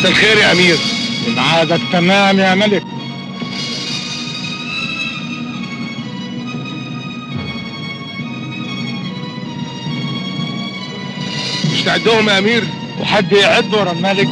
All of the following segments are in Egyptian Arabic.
مساء الخير يا امير العادة تمام يا ملك مش تعدهم يا امير وحد يعد ورا الملك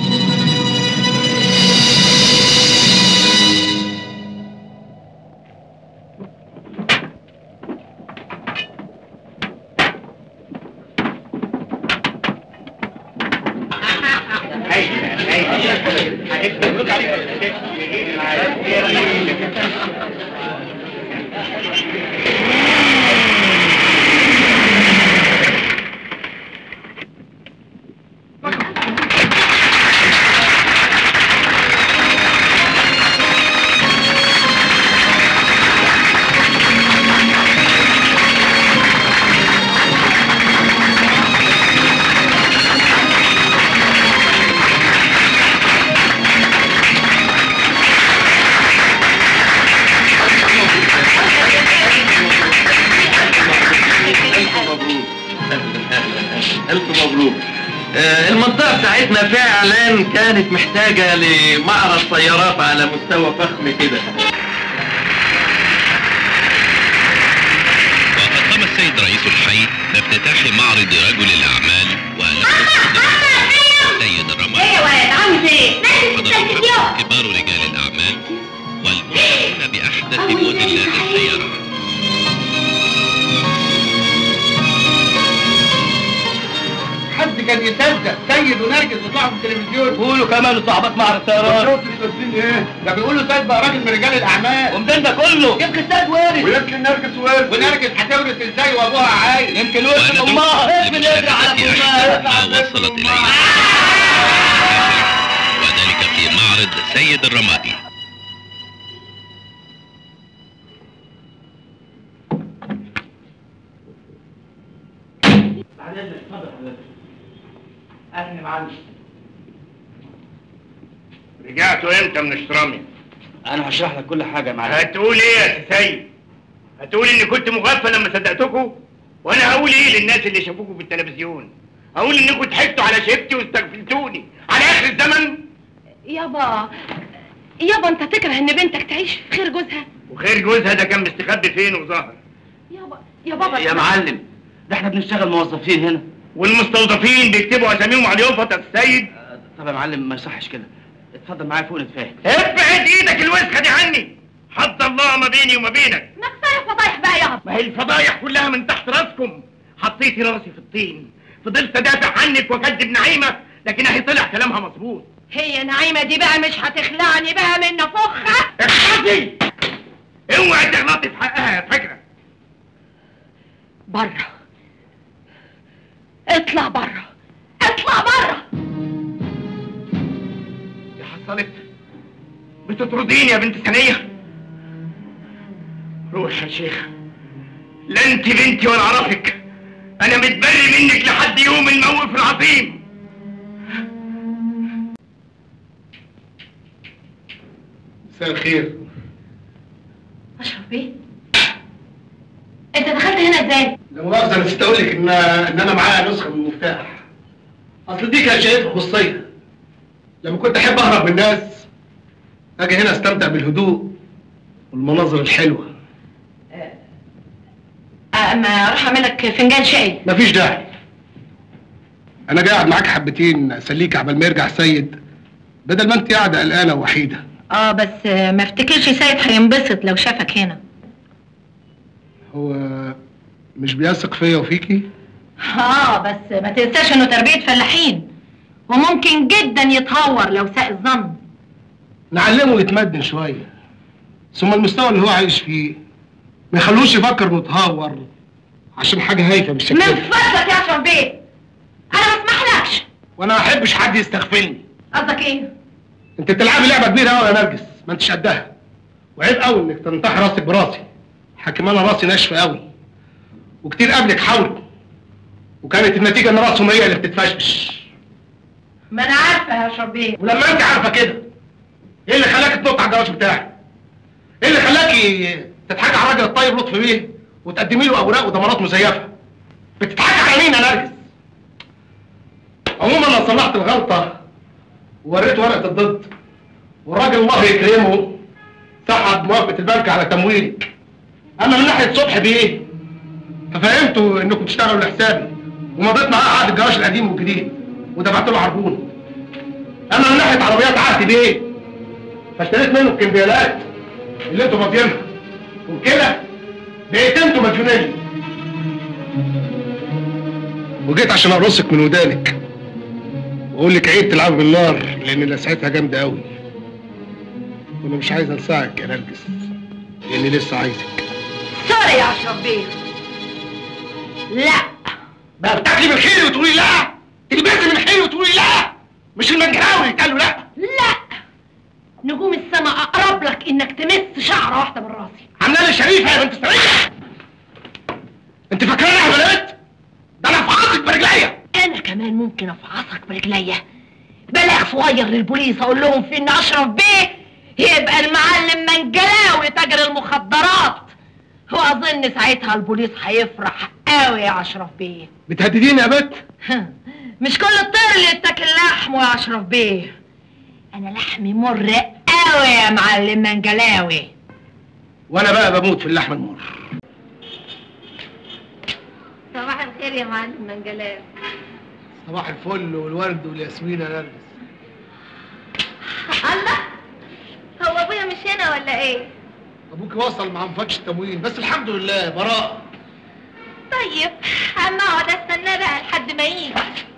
ألف مبروك آه، المنطقة بتاعتنا فعلا كانت محتاجة لمعرض سيارات على مستوى فخم كده وقد قام السيد رئيس الحي بافتتاح معرض رجل الأعمال ولقب السيد الرمادي ايه يا ولد عاوز ايه؟ حضر نزل التلفزيون الحفل كبار رجال الأعمال والمعجبون بأحدث موديلات السيارات حد كان يصدق سيد ونرجس وطلعوا في التلفزيون قولوا كمان لصاحبات معرض سيارات شفت بتمثيل ايه؟ ده بيقولوا سيد بقى راجل من رجال الاعمال ومدين ده كله يمكن سيد وارث ويمكن نرجس وارث ونرجس هتورث ازاي وابوها عايز يمكن ورث من وندعو امها اسم يجري على لمشاهدة فمها أحدث ما وصلت إليه وذلك في معرض سيد الرمادي اهلا معلم رجعتوا امتى من الشرامي؟ انا هشرح لك كل حاجه يا معلم هتقول ايه يا سيد؟ هتقول اني كنت مغفل لما صدقتكم؟ وانا هقول ايه للناس اللي شافوكوا في التلفزيون؟ اقول انكم ضحكتوا على شيبتي واستغفلتوني على اخر الزمن؟ يابا يابا انت تكره ان بنتك تعيش في خير جوزها وخير جوزها ده كان مستخبي فين وظهر؟ يابا يا بابا يا معلم ده احنا بنشتغل موظفين هنا والمستوظفين بيكتبوا اساميهم على اليوفط يا السيد آه، طب يا معلم ما يصحش كده اتفضل معايا فوق نتفاهم ابعد ايدك الوسخه دي عني حد الله ما بيني وما بينك ما كفايه فضايح بقى يابا ما هي الفضايح كلها من تحت راسكم حطيتي راسي في الطين فضلت ادافع عنك واكذب نعيمه لكن اهي طلع كلامها مظبوط هي نعيمه دي بقى مش هتخلعني بقى من نفخها اخلصي اوعي تغلطي في حقها يا فاكره بره اطلع بره اطلع بره يا حصلت بتطرديني يا بنت ثانيه روح يا شيخ لا انت بنتي ولا اعرفك انا متبري منك لحد يوم الموقف العظيم مساء الخير اشرف بيه انت دخلت هنا ازاي لا مؤاخذة نسيت أقول لك إن إن أنا معايا نسخة من المفتاح. أصل دي كانت شقتي خصوصية. لما كنت أحب أهرب من الناس أجي هنا أستمتع بالهدوء والمناظر الحلوة. اما اروح اعمل لك فنجان شاي مفيش داعي. أنا جاي أقعد معاك حبتين أسليك عبال ما يرجع السيد بدل ما أنت قاعدة قلقانة ووحيدة. اه بس ما افتكرش سيد هينبسط لو شافك هنا هو مش بيثق فيا وفيكي؟ اه بس ما تنساش انه تربية فلاحين وممكن جدا يتهور لو ساء الظن نعلمه يتمدن شوية. ثم المستوى اللي هو عايش فيه ما يخلوش يفكر إنه يتهور عشان حاجة هايفة بالشكل من ده. فضلك يا اشرف بيه انا ما اسمحلكش وانا ما احبش حد يستغفلني قصدك ايه انت بتلعبي لعبه كبيره قوي يا نرجس ما انتش قدها وعيب قوي انك تنطحي راسك براسي حكم انا راسي ناشفه قوي وكتير قبلك حاولوا وكانت النتيجه ان راسهم هي اللي بتتفشفش ما انا عارفه يا اشرف بيه ولما انت عارفه كده ايه اللي خلاك تنط على الجواز بتاعي ايه اللي خلاكي تضحكي على الراجل الطيب لطفي بيه وتقدمي له اوراق وضمانات مزيفه بتضحكي على مين يا نرجس عموما لو صلحت الغلطه ووريته ورقه الضد والراجل الله يكرمه سحب موافقه البنك على تمويلي اما من ناحيه صبح بيه ففهمته انكم تشتغلوا لحسابي ومضيت معاه عقد الجراج القديم والجديد ودفعت له عربون اما من ناحيه عربيات عهد بيه فاشتريت منه الكمبيالات اللي انتوا ماضيينها وبكده بقيت انتوا مديونين وجيت عشان ارصك من ودانك واقول لك عيب تلعب بالنار لان لسعتها جامده قوي وانا مش عايز انساك يا نرجس لاني لسه عايزك سوري يا اشرف بيه لا بقى بتاكلي من خيري وتقولي لا تلبسي من خيري وتقولي لا مش المنجراوي اللي قال له لا لا نجوم السماء اقرب لك انك تمس شعره واحده من راسي عامله لي شريفه يا بنت سريه انت فاكراني عملت ده انا فحصك برجليا انا كمان ممكن افعصك برجليا بلاغ صغير للبوليس اقول لهم في ان اشرف بيه يبقى المعلم منجلاوي تاجر المخدرات واظن ساعتها البوليس هيفرح قوي يا اشرف بيه بتهدديني يا بت مش كل الطير اللي يتاكل لحمه يا اشرف بيه انا لحمي مر قوي يا معلم منجلاوي وانا بقى بموت في اللحم المر صباح الخير يا معلم منجلاوي صباح الفل والورد والياسمين يا نرجس الله هو ابويا مش هنا ولا ايه ابوك وصل مع مفاتش التموين بس الحمد لله براء طيب اما اقعد استناه بقى لحد ما يجي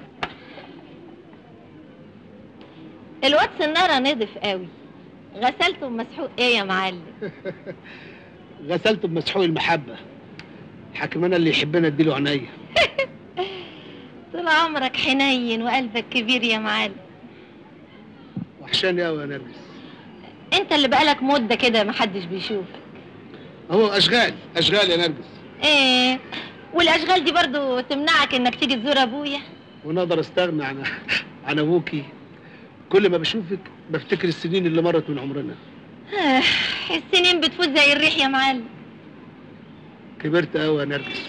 الواد سنارة نضف قوي غسلته بمسحوق ايه يا معلم غسلته بمسحوق المحبه حاكم انا اللي يحبنا اديله عينيا طول عمرك حنين وقلبك كبير يا معلم وحشاني قوي يا نرجس انت اللي بقالك مدة كده محدش بيشوفك هو اشغال اشغال يا نرجس ايه والاشغال دي برضو تمنعك انك تيجي تزور ابويا ونقدر استغنى عن عن ابوكي كل ما بشوفك بفتكر السنين اللي مرت من عمرنا آه، السنين بتفوت زي الريح يا معلم كبرت قوي يا نرجس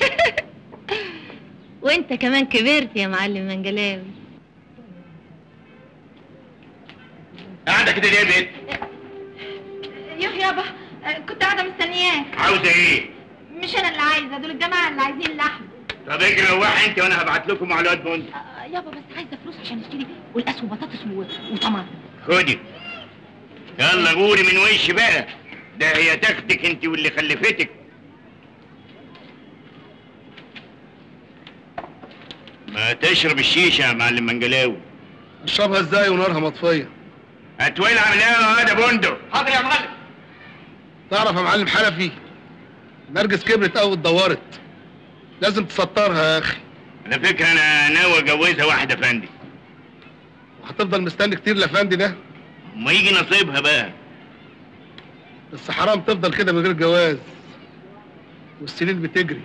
وانت كمان كبرت يا معلم منجلاوي قاعدة كده ليه يا بنت؟ يا يابا كنت قاعدة مستنياك عاوزة ايه؟ مش انا اللي عايزة دول الجماعة اللي عايزين لحم طب اجري روحي انت وانا هبعت لكم معلومات بنت آه، يابا بس عايزة فلوس عشان اشتري والقاس وبطاطس و- وطماطم خدي يلا غوري من وش بقى ده هي تاخدك انت واللي خلفتك ما تشرب الشيشة يا معلم منجلاوي اشربها ازاي ونارها مطفيه هتولع عملها هذا بندق حاضر يا معلم تعرف يا معلم حنفي نرجس كبرت قوي اتدورت لازم تسطرها يا اخي على فكرة انا ناوي اجوزها واحدة فندي وهتفضل مستني كتير لفندي ده ما يجي نصيبها بقى بس حرام تفضل كده من غير جواز والسنين بتجري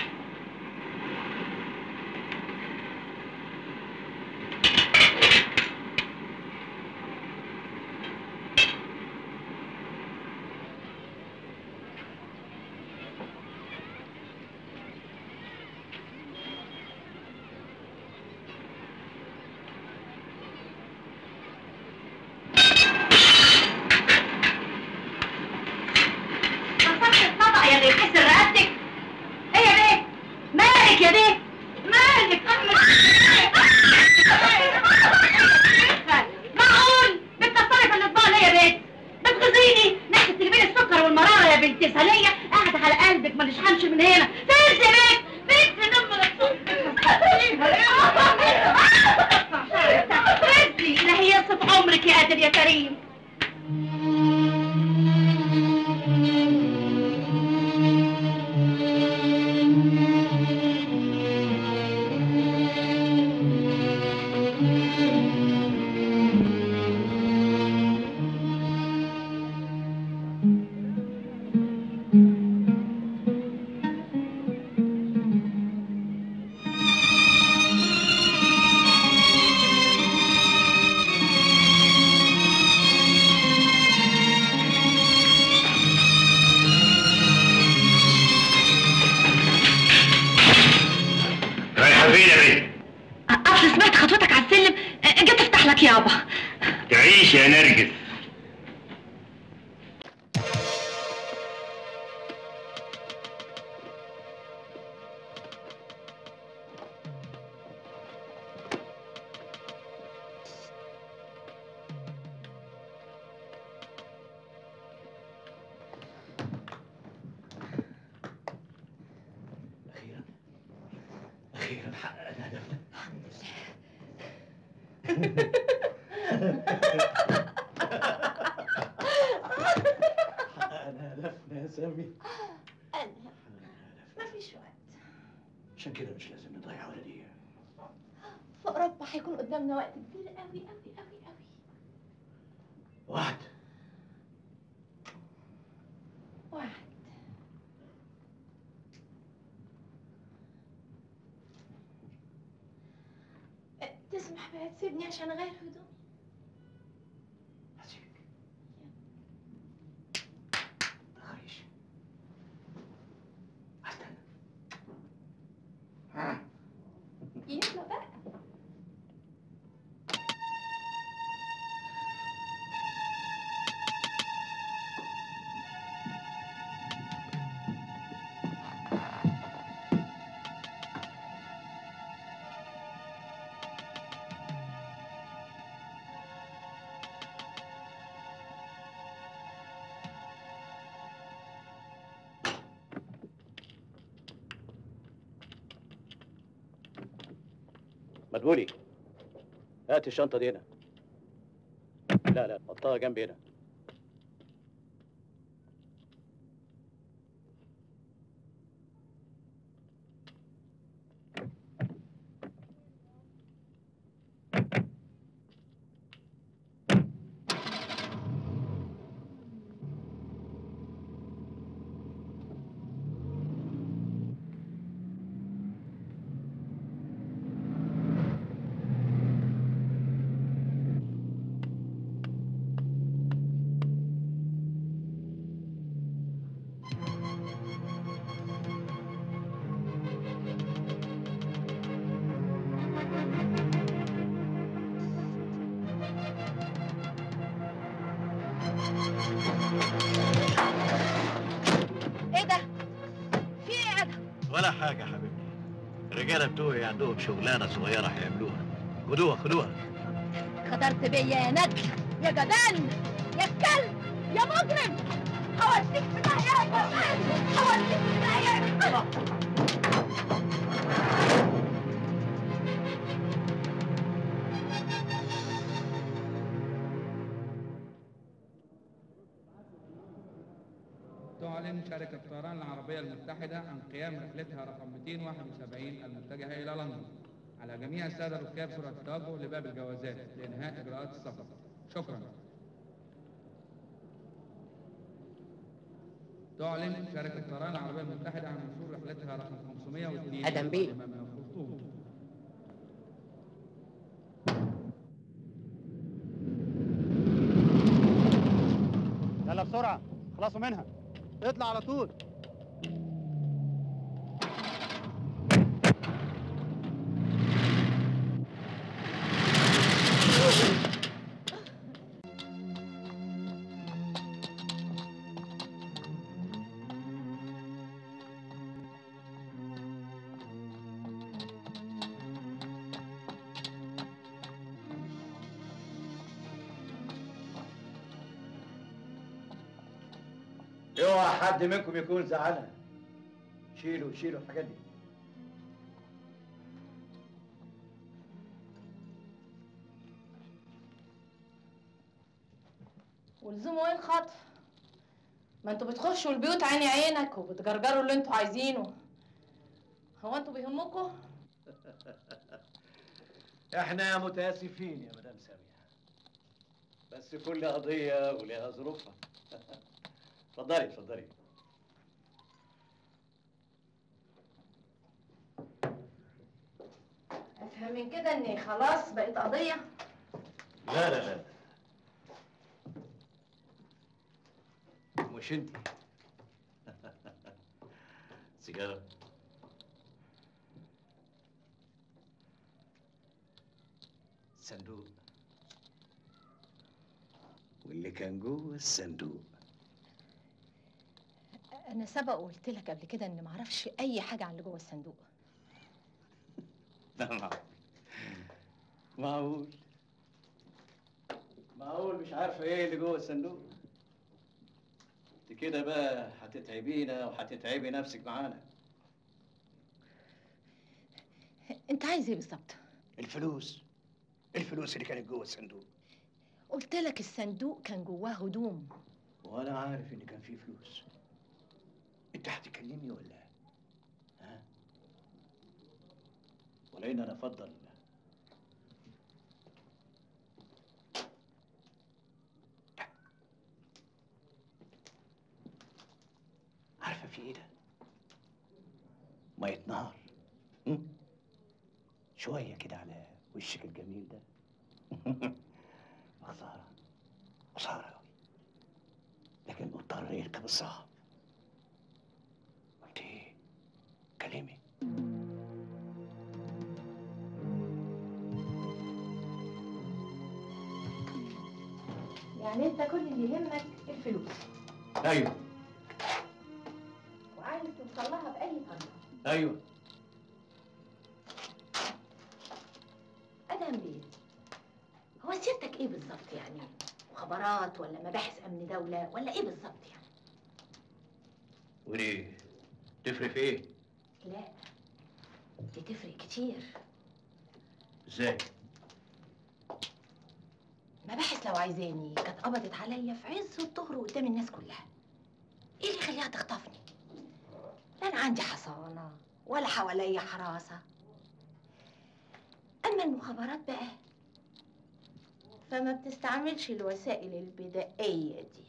نصحت الطبق يا اللي يكسر رقبتك ايه يا بيه مالك يا بيه مالك معقول بتكسري في الاطباق ليه يا بيه بتغزيني ناحيه تجيبي السكر والمراره يا بنت ساليه قاعده على قلبك ما همشي من هنا فين يا بيه فين رزقي لا هي صف عمرك يا قادر يا كريم رايحة فين يا بنت؟ اصل سمعت خطوتك على السلم جيت افتح لك يابا عيش يا نرجس أخيرا أخيرا حققنا هدفنا حققنا هدفنا يا سامي أنا مفيش وقت عشان كده مش لازم نضيع ولا دقيقة في أوروبا هيكون قدامنا وقت كبير قوي قوي قوي قوي واحد واحد أه، تسمح بقى تسيبني عشان أغير هدومي هسيبك تخريش هستنى يلا بقى مدبولي هات الشنطة دي هنا لا لا حطها جنبي هنا إيه ده؟ في إيه يا أدهم؟ ولا حاجة يا حبيبتي الرجالة بتوعي عندهم شغلانة صغيرة هيعملوها خدوها خدوها خطرت بيا يا ندل يا جبان يا كلب يا مجرم هوديك في داهية يا جبان هوديك في داهية يا جبان تعلن شركة طيران العربية المتحدة عن قيام رحلتها رقم 271 المتجهة إلى لندن على جميع السادة الركاب سرعة التوجه لباب الجوازات لإنهاء إجراءات السفر شكرا تعلن شركة طيران العربية المتحدة عن وصول رحلتها رقم 502 أدم بيه. من الخرطوم يلا بسرعة خلصوا منها اطلع على طول اوعى حد منكم يكون زعلان شيلوا شيلوا الحاجات دي ولزومه ايه الخطف ما انتوا بتخشوا البيوت عيني عينك وبتجرجروا اللي انتوا عايزينه هو انتوا بيهمكوا احنا متاسفين يا مدام سامية بس كل قضية ولها ظروفها اتفضلي اتفضلي افهم من كده اني خلاص بقت قضيه لا لا لا مش انت سيجارة صندوق اللي كان جوه الصندوق انا سبق وقلت لك قبل كده ان معرفش اي حاجه عن اللي جوه الصندوق ده معقول معقول معقول مش عارفه ايه اللي جوه الصندوق انت كده بقى هتتعبينا وهتتعبي نفسك معانا انت عايز ايه بالظبط الفلوس الفلوس اللي كانت جوه الصندوق قلت لك الصندوق كان جواه هدوم وانا عارف ان كان فيه فلوس انت هتكلمني ولا ها ولين انا افضل عارفه في ايه ده ميه نهر هم؟ شويه كده على وشك الجميل ده خساره خساره قوي لكن مضطر يركب الصعب قلت ايه كلمي يعني انت كل اللي يهمك الفلوس ايوه وعايز توصل لها باي طريقه ايوه ادهم بيه هو سيادتك ايه بالظبط يعني مخابرات ولا مباحث امن دوله ولا ايه بالظبط يعني ودي تفرق في ايه لا دي تفرق كتير ازاي مباحث لو عايزاني كانت قبضت عليا في عز الظهر قدام الناس كلها ايه اللي يخليها تخطفني لا انا عندي حصانه ولا حواليا حراسه اما المخابرات بقى فما بتستعملش الوسائل البدائيه دي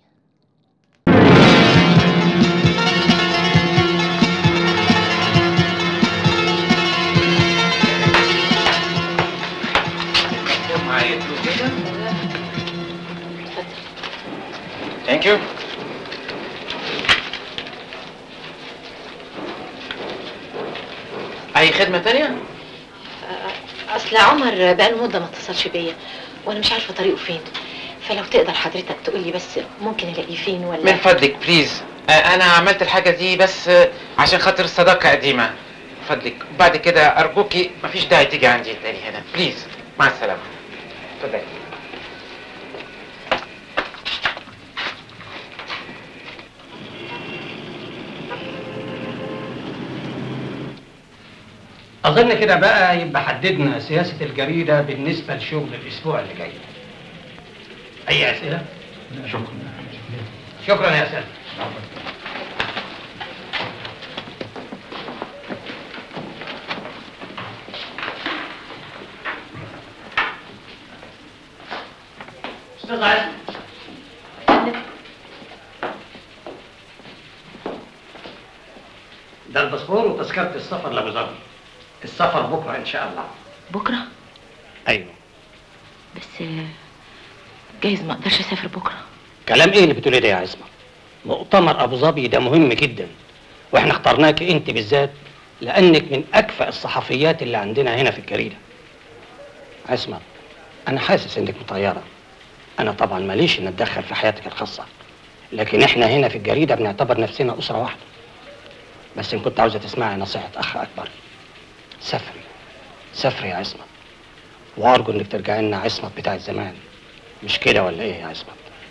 ثانك يو اي خدمه تانية اصل عمر بقاله مده ما اتصلش بيا وانا مش عارفه طريقه فين فلو تقدر حضرتك تقولي بس ممكن الاقيه فين ولا من فضلك بليز انا عملت الحاجه دي بس آه، عشان خاطر الصداقه قديمه فضلك بعد كده ارجوكي مفيش داعي تيجي عندي تاني هنا بليز مع السلامه اتفضلي أظن كده بقى يبقى حددنا سياسة الجريدة بالنسبة لشغل الأسبوع اللي جاي. أي أسئلة؟ شكرا. شكرا يا سيدي. أستاذ عزمي. ده الباسبور وتذكرة السفر لأبو ظبي. السفر بكرة إن شاء الله. بكره أيوه. بس آه، جايز ما اقدرش اسافر بكره كلام ايه اللي بتقوليه ده يا عصمت؟ مؤتمر ابو ظبي ده مهم جدا واحنا اخترناك انت بالذات لانك من اكفأ الصحفيات اللي عندنا هنا في الجريده. عصمت انا حاسس انك مطيره. انا طبعا ماليش ان اتدخل في حياتك الخاصه. لكن احنا هنا في الجريده بنعتبر نفسنا اسره واحده. بس ان كنت عاوزه تسمعي نصيحه اخ اكبر سافري سافري يا عصمت وارجو انك ترجعي لنا عصمت بتاع زمان مش كده ولا ايه يا عصمت؟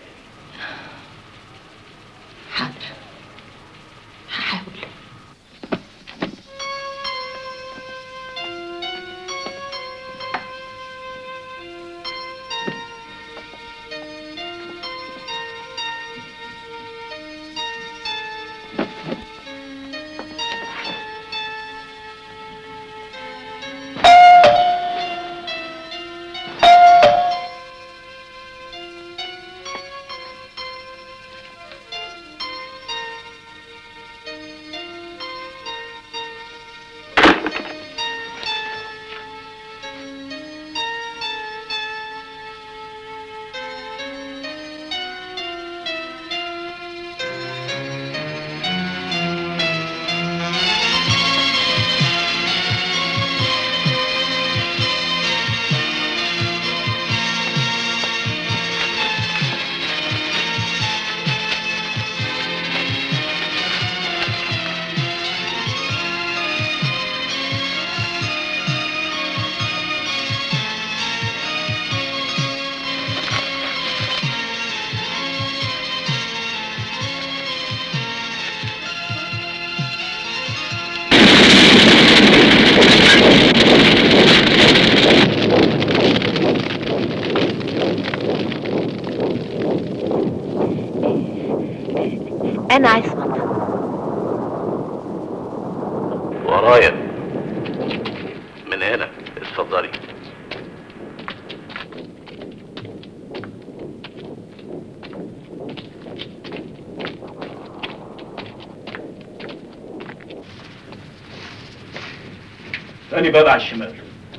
حاضر هحاول من هنا اتفضلي تاني باب على الشمال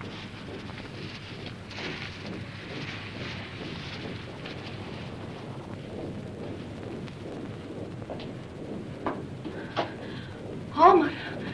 عمر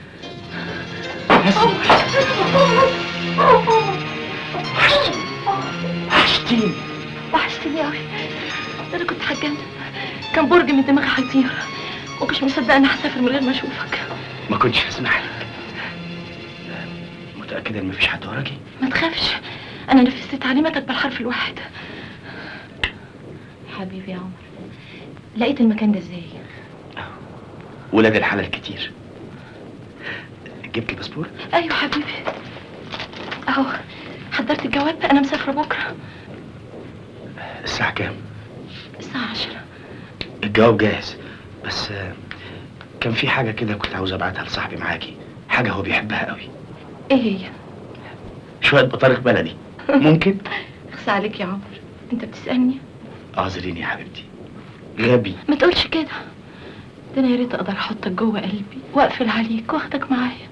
وحشتيني وحشتني قوي ده انا كنت هتجنن كان برج من دماغي هيطير ومش مصدقه اني هسافر من غير ما اشوفك ما كنتش هسمح لك متأكدة إن مفيش حد وراكي؟ ما تخافش انا نفذت تعليماتك بالحرف الواحد حبيبي يا عمر لقيت المكان ده ازاي ولاد الحلال كتير جبت الباسبور؟ ايوه حبيبي اهو حضرت الجواب انا مسافره بكره الساعة كام؟ الساعه عشرة الجواب جاهز بس آه، كان في حاجة كده كنت عاوز أبعتها لصاحبي معاكي حاجة هو بيحبها قوي ايه هي شوية بطارخ بلدي ممكن؟ اخصى عليك يا عمر انت بتسالني اعذريني يا حبيبتي غبي ما تقولش كده ده انا يا ريت اقدر احطك جوه قلبي واقفل عليك واخدك معايا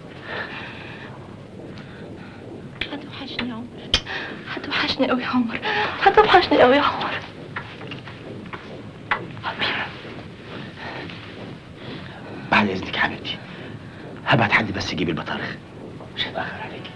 هتوحشني يا عمر هتوحشني قوي يا عمر هتوحشني قوي يا عمر بعد إذنك يا حبيبتي هبعت حد بس يجيب البطارخ مش هتأخر عليكي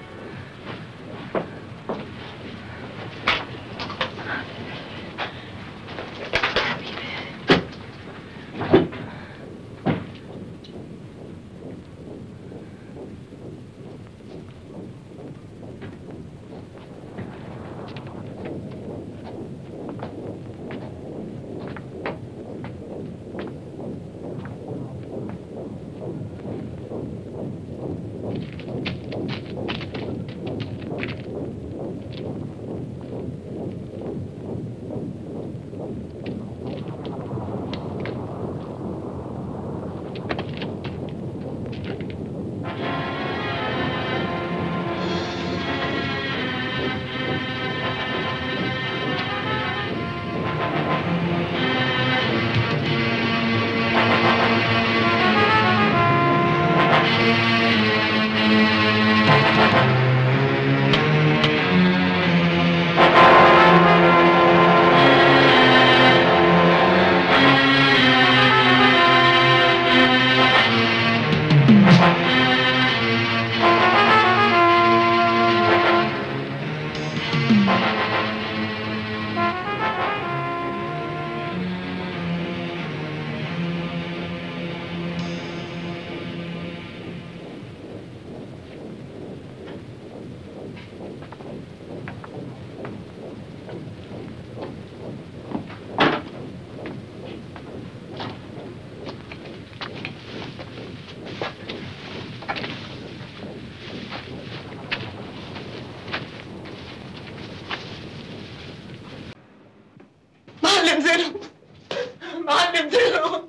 معلم زينو معلم زينو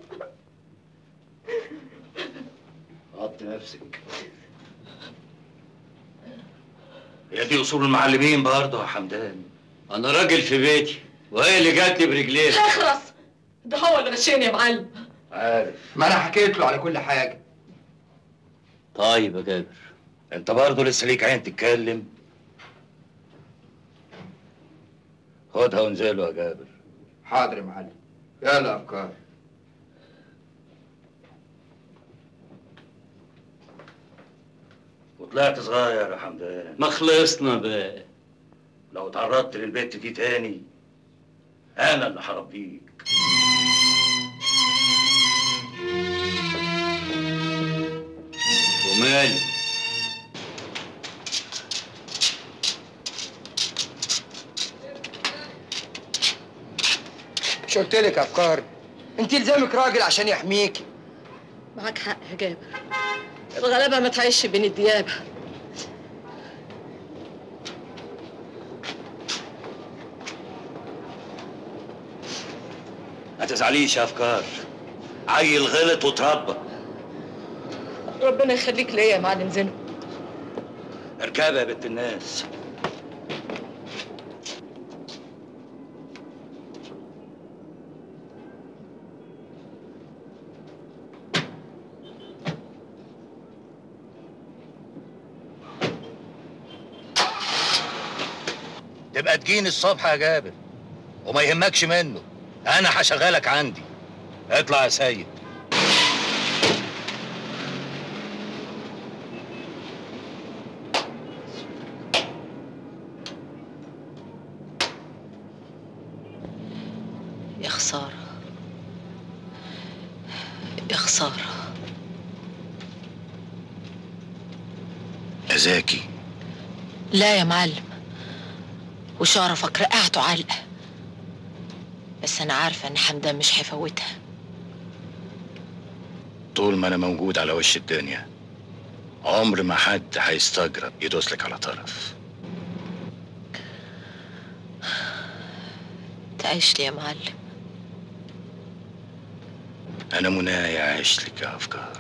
غطي نفسك هي دي اصول المعلمين برضه يا حمدان انا راجل في بيتي وهي اللي جات لي برجليها اخرس ده هو اللي غشيني يا معلم عارف ما انا حكيت له على كل حاجه طيب يا جابر انت برضه لسه ليك عين تتكلم خدها وانزله يا جابر حاضر يا معلم يلا افكار وطلعت صغير يا حمدان ما خلصنا بقى لو تعرضت للبنت دي تاني انا اللي هربيك وماله مش قلت لك يا افكار انت لزامك راجل عشان يحميكي معاك حق يا جابر الغلابه ما تعيش بين الديابه ما تزعليش يا افكار عيل غلط وتربى ربنا يخليك ليا يا معلم زينو اركبي يا بنت الناس تبقى تجيني الصبح يا جابر وما يهمكش منه انا هشغلك عندي اطلع يا سيد يا خسارة يا خسارة يا زكي لا يا معلم وشرفك رقعته علقة بس أنا عارفة إن حمدان مش هيفوتها طول ما انا موجود على وش الدنيا عمر ما حد هيستجرب يدوس لك على طرف تعيش لي يا معلم انا منايا عايش لك يا افكار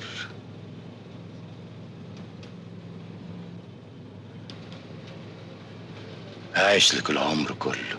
عايش لك العمر كله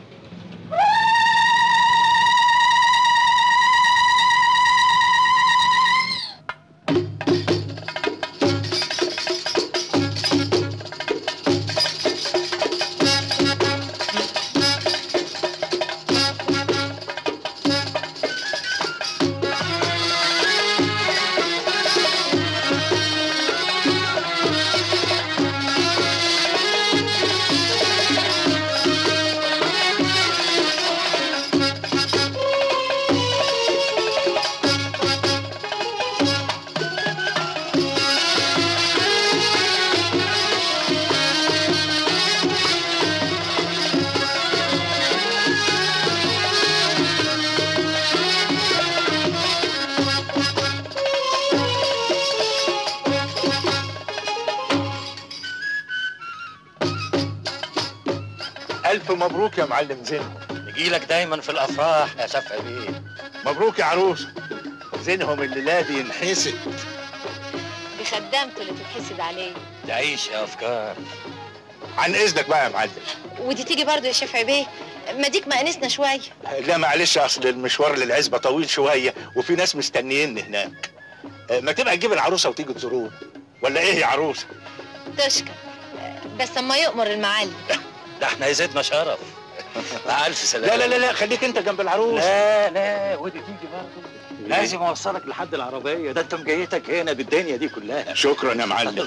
ألف مبروك يا معلم زين نجيلك دايما في الافراح يا شفع بيه مبروك يا عروسة زينهم الليلة دي ينحسد دي خدامته اللي تتحسد عليه تعيش يا افكار عن إذنك بقى يا معلم ودي تيجي برضه يا شفعي بيه ما ديك مقنسنا شويه لا معلش أصل المشوار للعزبة طويل شوية وفي ناس مستنييني هناك آه، ما تبقى تجيب العروسة وتيجي تزورونا ولا إيه يا عروسة تشكر بس اما يؤمر المعلم ده احنا يزيدنا شرف مع الف سلامه لا لا لا لا خليك أنت جنب العروسة لا لا ودي تيجي برضه لازم اوصلك لحد العربيه ده انت مجيتك هنا بالدنيا دي كلها شكرا يا معلم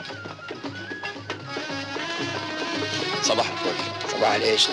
صباح الفل صباح القشطة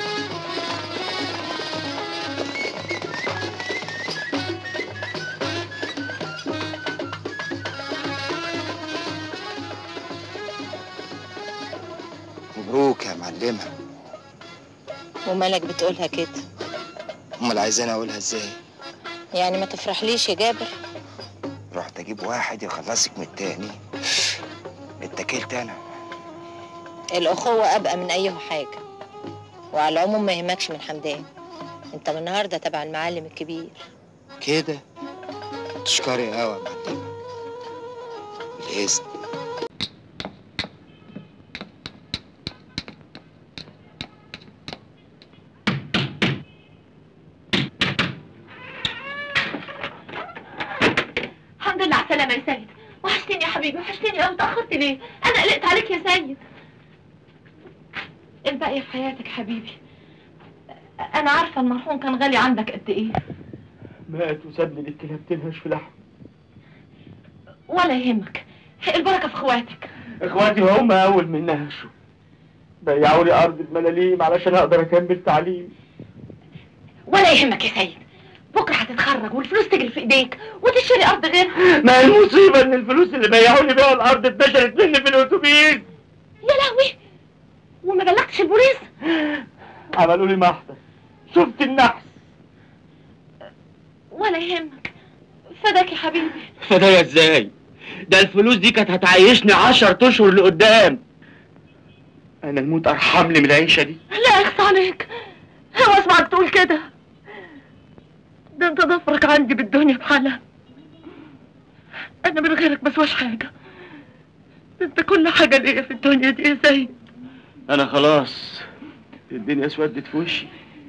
مبروك يا معلمة ومالك بتقولها كده امال عايزاني اقولها ازاي يعني ما تفرحليش يا جابر رحت اجيب واحد يخلصك من التاني اتكلت انا الاخوه ابقى من اي حاجه وعلى العموم ما يهمكش من حمدان انت من النهارده تبع المعلم الكبير كده تشكري قوي يا معلمة بالاذن الحمد لله على السلامة يا سيد وحشتني يا حبيبي وحشتني قوي اتأخرت ليه؟ أنا قلقت عليك يا سيد الباقي في حياتك حبيبي أنا عارفة المرحوم كان غالي عندك قد إيه مات وسابني للكلاب تنهش في لحم ولا يهمك البركة في إخواتك اخواتي هم اول من نهشوا بيعوا لي ارض بملاليم علشان اقدر اكمل تعليمي ولا يهمك يا سيد بكرة هتتخرج والفلوس تجري في إيديك وتشتري أرض غيرها ما هي المصيبه ان الفلوس اللي بيعوا لي بيها الارض اتنشرت مني في الاتوبيس يا لهوي وما بلغتش البوليس عملوا لي محضر شفت النحس ولا يهمك فداك يا حبيبي فده ازاي ده الفلوس دي كانت هتعيشني عشر اشهر لقدام انا الموت ارحم لي من العيشه دي لا يخص عليك هو اسمعك تقول كده ده انت ضفرك عندي بالدنيا بحالها انا من غيرك مسواش حاجه انت كل حاجة ليا في الدنيا دي يا سيد انا خلاص الدنيا اسودت في وشي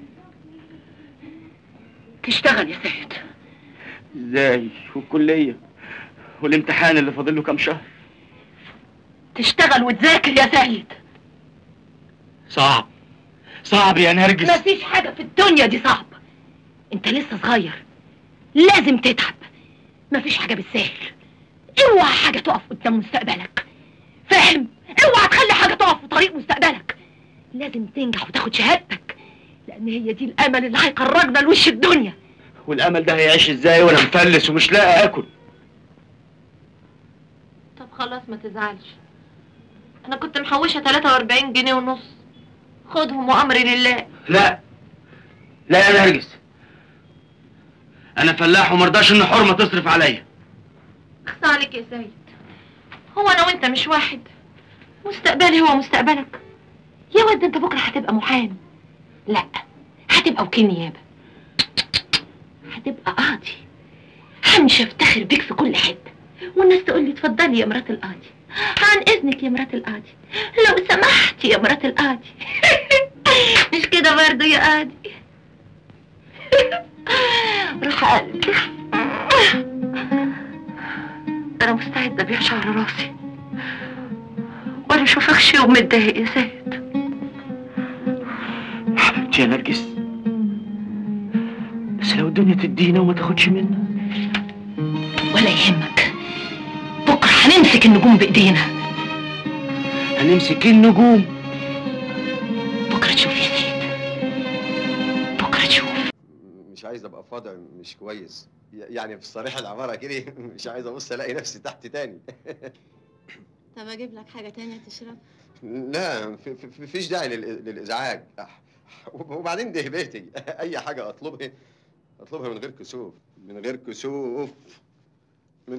تشتغل يا سيد ازاي والكليه والامتحان اللي فاضل له كام شهر تشتغل وتذاكر يا سيد صعب صعب يا نرجس مفيش حاجة في الدنيا دي صعبة انت لسه صغير لازم تتعب مفيش حاجة بالسهل اوعى حاجة تقف قدام مستقبلك فاهم اوعى تخلي حاجة تقف في طريق مستقبلك لازم تنجح وتاخد شهادتك لان هي دي الامل اللي هيخرجنا لوش الدنيا والامل ده هيعيش ازاي وانا مفلس ومش لاقي اكل طب خلاص ما تزعلش انا كنت محوشة 43 جنيه ونص خدهم وامري لله لا لا يا نرجس انا فلاح ومرضاش ان حرمه تصرف عليا اخص عليك يا سيد هو انا وانت مش واحد مستقبلي هو مستقبلك يا ود انت بكره هتبقى محامي لا هتبقى وكيل نيابه هتبقى قاضي همشي افتخر بيك في كل حته والناس تقول لي اتفضلي يا مرات القاضي عن اذنك يا مرات القاضي لو سمحتي يا مرات القاضي مش كده برضه يا قاضي روح قلبي انا مستعده ابيع شعر راسي ولا اشوفكش يوم متضايق يا سيد حبيبتي يا نرجس بس لو الدنيا تدينا وما تاخدش منا ولا يهمك بكره هنمسك النجوم بايدينا هنمسك النجوم بكره تشوف يا سيد بكره تشوف مش عايز ابقى في وضع مش كويس ي- يعني في صريح العباره كده مش عايز ابص الاقي نفسي تحت تاني طب اجيب لك حاجه تانية تشرب لا في- في- في- فيش داعي لل- للازعاج وبعدين دي بيتي اي حاجه اطلبها اطلبها من غير كسوف من غير كسوف من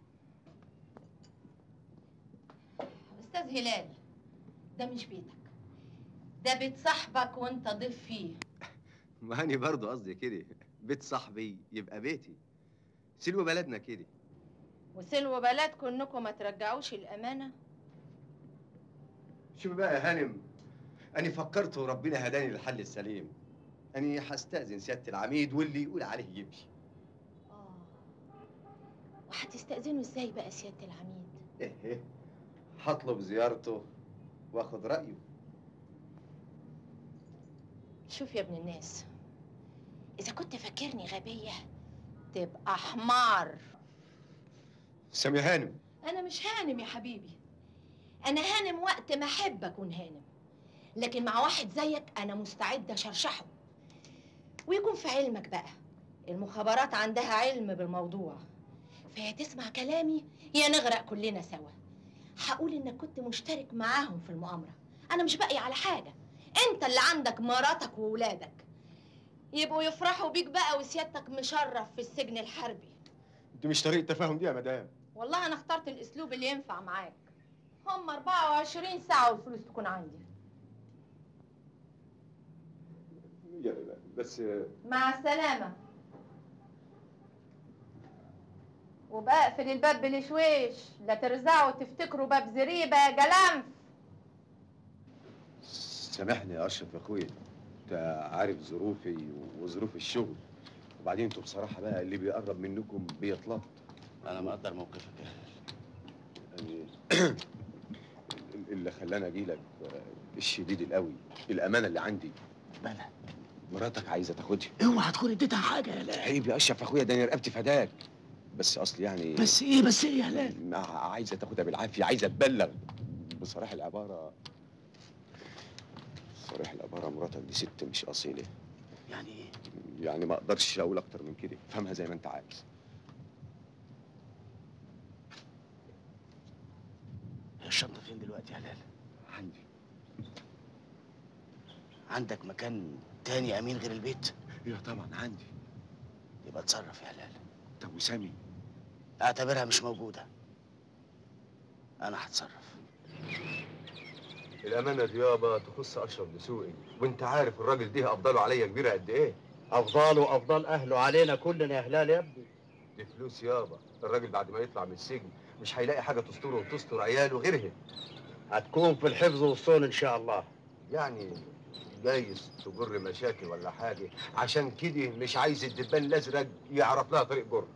استاذ هلال ده مش بيتك ده بيت صاحبك وانت ضيف فيه ما أنا برضه قصدي كده بيت صاحبي يبقى بيتي سلوى بلدنا كده وسلوى بلدكم انكم ما ترجعوش الامانه شوفي بقى يا هانم أنا فكرت وربنا هداني للحل السليم أنا هستأذن سيادة العميد واللي يقول عليه يمشي وهتستأذنوا ازاي بقى سياده العميد إيه إيه هطلب زيارته واخد رأيه شوف يا ابن الناس اذا كنت فاكرني غبيه تبقى حمار سامي هانم انا مش هانم يا حبيبي انا هانم وقت ما احب اكون هانم لكن مع واحد زيك انا مستعده اشرشحه ويكون في علمك بقى المخابرات عندها علم بالموضوع فيا تسمع كلامي يا نغرق كلنا سوا هقول انك كنت مشترك معاهم في المؤامره انا مش باقي على حاجه انت اللي عندك مراتك وولادك يبقوا يفرحوا بيك بقى وسيادتك مشرف في السجن الحربي دي مش طريقة تفاهم دي يا مدام والله انا اخترت الاسلوب اللي ينفع معاك هم 24 ساعه والفلوس تكون عندي يا- بس مع السلامه وبقفل الباب بالشويش لا ترزعوا تفتكروا باب زريبه يا جلنف سامحني يا اشرف يا اخويا انت عارف ظروفي وظروف الشغل وبعدين انتوا بصراحه بقى اللي بيقرب منكم بيتلط انا مقدر موقفك يا يعني اللي خلاني اجي لك الشديد القوي الامانه اللي عندي بلا مراتك عايزه تاخدها اوعى تكون اديتها حاجه يا هلال عيب يا اشرف يا اخويا ده انا رقبتي فداك بس اصل يعني بس ايه بس ايه يا هلال ما عايزه تاخدها بالعافيه عايزه تبلغ بصراحه العباره صريح العباره مراتك دي ست مش اصيله يعني ايه يعني ما اقدرش اقول اكتر من كده فهمها زي ما انت عايز هي الشنطه فين دلوقتي يا هلال عندي عندك مكان تاني امين غير البيت ايوه طبعا عندي يبقى اتصرف يا هلال طب وسامي اعتبرها مش موجوده انا هتصرف الامانه دي يابا تخص اشرف دسوقي وانت عارف الراجل ده افضله عليا كبيره قد ايه افضل وافضل اهله علينا كلنا يا هلال يا ابني دي فلوس يابا الراجل بعد ما يطلع من السجن مش هيلاقي حاجه تستره وتستر عياله غيرها هتكون في الحفظ والصون ان شاء الله يعني جايز تجر مشاكل ولا حاجه عشان كده مش عايز الدبان الازرق يعرف لها طريق جر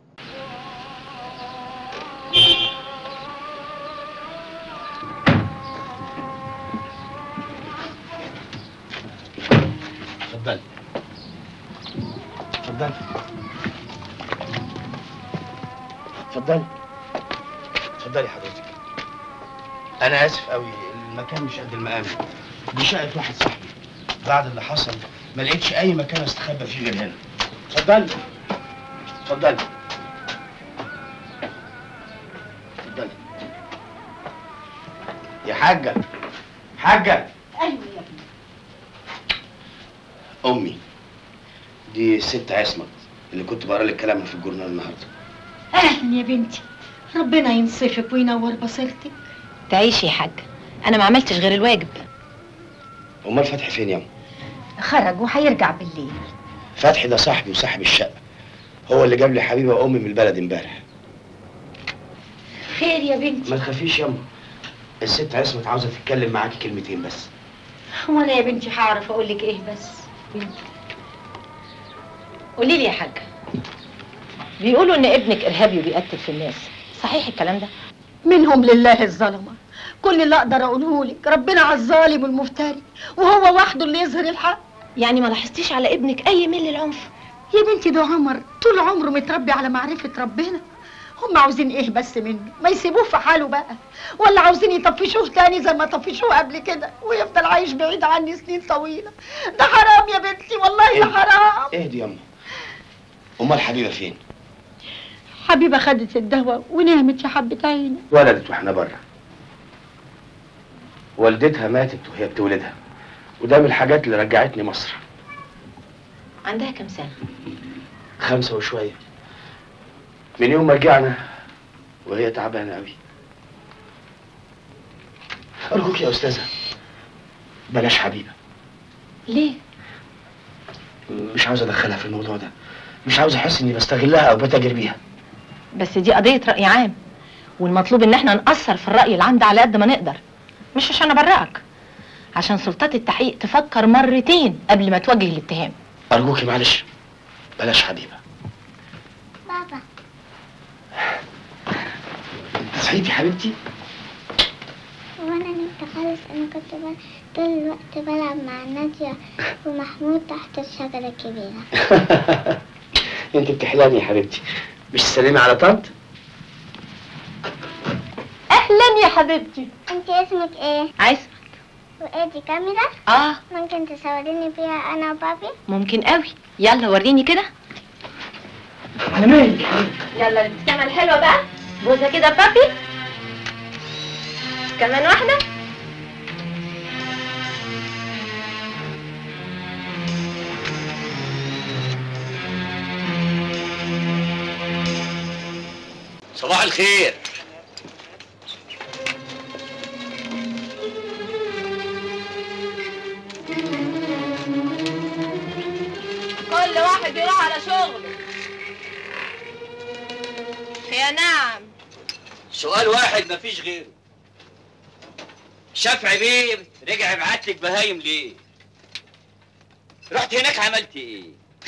اتفضل اتفضل اتفضل اتفضلي حضرتك انا اسف قوي المكان مش قد المقام دي شقه واحد صاحبي بعد اللي حصل ما لقيتش اي مكان استخبى فيه غير هنا اتفضلي اتفضلي اتفضلي يا حاجه حاجه ايوه يا ابني امي دي ست عصمت اللي كنت بقرا لك كلامها في الجورنال النهارده اهلا يا بنتي ربنا ينصفك وينور بصيرتك تعيشي يا حاج انا ما عملتش غير الواجب امال فتحي فين يا أم؟ خرج وهيرجع بالليل فتحي ده صاحبي وصاحب الشقه هو اللي جاب لي حبيبه وامي من البلد امبارح خير يا بنتي ما تخافيش يا أم. الست عصمت عاوزه تتكلم معاكي كلمتين بس وانا يا بنتي هعرف اقول لك ايه بس قولي لي يا حاج بيقولوا ان ابنك ارهابي وبيقتل في الناس صحيح الكلام ده منهم لله الظلمه كل اللي اقدر اقوله لك ربنا على الظالم والمفتري وهو وحده اللي يظهر الحق يعني ما لاحظتيش على ابنك اي ميل للعنف يا بنتي ده عمر طول عمره متربي على معرفة ربنا هم عاوزين ايه بس منه ما يسيبوه في حاله بقى ولا عاوزين يطفشوه تاني زي ما طفشوه قبل كده ويفضل عايش بعيد عني سنين طويلة ده حرام يا بنتي والله ده حرام اهدي يا أم. امال حبيبه فين حبيبة خدت الدواء ونامت يا حبة عيني ولدت واحنا بره والدتها ماتت وهي بتولدها وده من الحاجات اللي رجعتني مصر عندها كام سنه خمسة وشوية من يوم ما رجعنا وهي تعبانة قوي أرجوك يا أستاذة بلاش حبيبة ليه مش عاوز أدخلها في الموضوع ده مش عاوز أحس إني بستغلها أو بتاجر بيها بس دي قضيه راي عام والمطلوب ان احنا نأثر في الراي العام ده على قد ما نقدر مش عشان ابرئك عشان سلطات التحقيق تفكر مرتين قبل ما توجه الاتهام أرجوكي معلش بلاش حبيبة بابا أنت صحيتي حبيبتي وانا نمت خالص انا كنت ب- طول الوقت بلعب مع نادية ومحمود تحت الشجرة الكبيرة أنت بتحلمي يا حبيبتي مش تسلمي على طنط اهلا يا حبيبتي انت اسمك ايه؟ عايز وايه دي كاميرا؟ اه ممكن تصوريني بيها انا وبابي؟ ممكن قوي يلا وريني كده على مالك يلا الابتسامه الحلوه بقى بوزه كده بابي كمان واحده صباح الخير كل واحد يروح على شغله يا نعم سؤال واحد مفيش غيره شافعي بيه رجع يبعت لك بهايم ليه؟ رحت هناك عملت ايه؟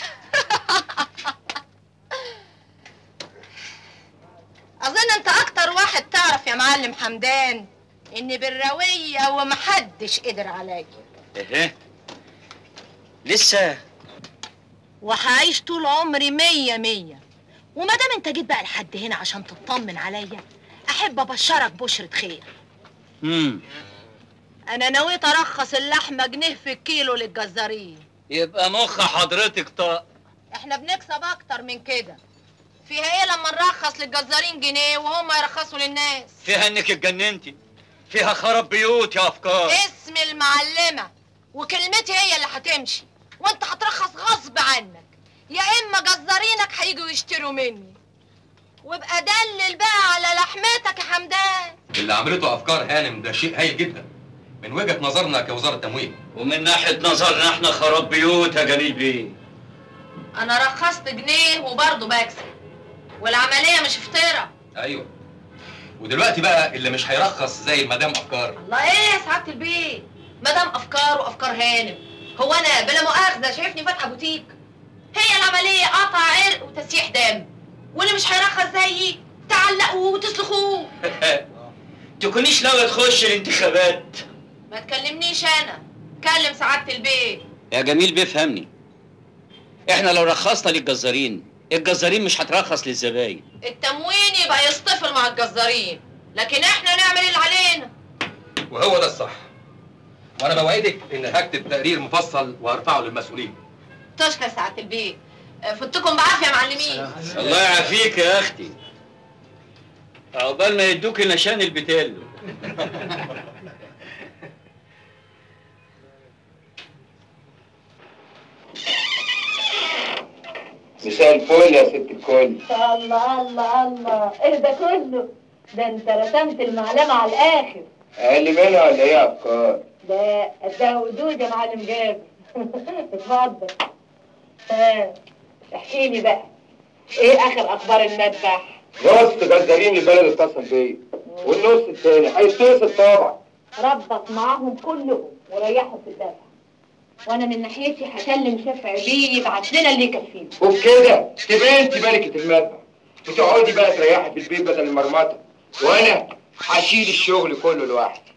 اظن انت اكتر واحد تعرف يا معلم حمدان اني بالروية ومحدش قدر عليا ايه لسه وهعيش طول عمري مية مية وما دام انت جيت بقى لحد هنا عشان تطمن عليا احب ابشرك بشرة خير امم انا نويت ارخص اللحمة جنيه في الكيلو للجزارين يبقى مخ حضرتك طاق احنا بنكسب اكتر من كده فيها ايه لما نرخص للجزارين جنيه وهم يرخصوا للناس فيها انك اتجننتي فيها خراب بيوت يا افكار اسم المعلمة وكلمتي هي اللي هتمشي وانت هترخص غصب عنك يا اما جزارينك هيجوا يشتروا مني وابقى دلل بقى على لحمتك يا حمدان اللي عملته افكار هانم ده شيء هايل جدا من وجهه نظرنا كوزاره تموين ومن ناحيه نظرنا احنا خراب بيوت يا جميل بيه انا رخصت جنيه وبرضه بكسب والعملية مش فطيرة ايوه ودلوقتي بقى اللي مش هيرخص زي المدام افكار الله ايه يا سعاده البيت مدام افكار وافكار هانم هو انا بلا مؤاخذه شايفني فاتحه بوتيك هي العمليه قطع عرق وتسييح دم واللي مش هيرخص زيي تعلقوا وتسلخوه تكونيش ناوية تخش الانتخابات ما تكلمنيش انا كلم سعاده البيت يا جميل بيفهمني احنا لو رخصنا للجزارين الجزارين مش هترخص للزباين التموين يبقى يصطفل مع الجزارين لكن احنا نعمل اللي علينا وهو ده الصح وانا بوعدك ان هكتب تقرير مفصل وهرفعه للمسؤولين تشكر سعاده البيت فتكم بعافيه يا معلمين الله يعافيك يا اختي عقبال ما يدوك نشان البتال مساء الفل يا ست الكل الله الله الله ايه ده كله ده انت رسمت المعلمة على الاخر اقل منها ولا ايه يا افكار ده ده ودود يا معلم جابر اتفضل ها احكي لي بقى ايه اخر اخبار المذبح نص جزارين البلد اتصل بيا والنص التاني هيتصل طبعا ربط معاهم كلهم وريحوا في الدفع وانا من ناحيتي هكلم شفع بيه يبعت لنا اللي يكفينا وبكده تبقى انت ملكة المذبح وتقعدي بقى تريحي في البيت بدل المرمطة وانا هشيل الشغل كله لوحدي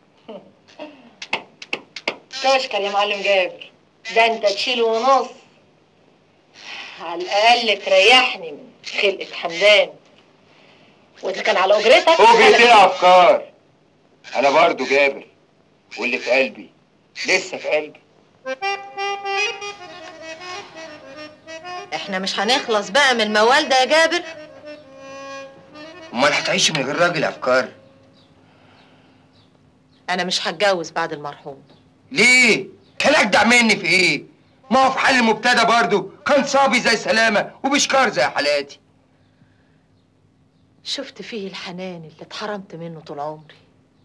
تشكر يا معلم جابر ده انت تشيل ونص على الاقل تريحني من خلقة حمدان واذا كان على اجرتك وجهتي يا افكار انا برضو جابر واللي في قلبي لسه في قلبي احنا مش هنخلص بقى من الموال ده يا جابر امال هتعيشي من غير راجل افكار انا مش هتجوز بعد المرحوم ليه كان اجدع مني في ايه ما هو في حل مبتدى برضو كان صابي زي سلامه وبشكار زي حالاتي شفت فيه الحنان اللي اتحرمت منه طول عمري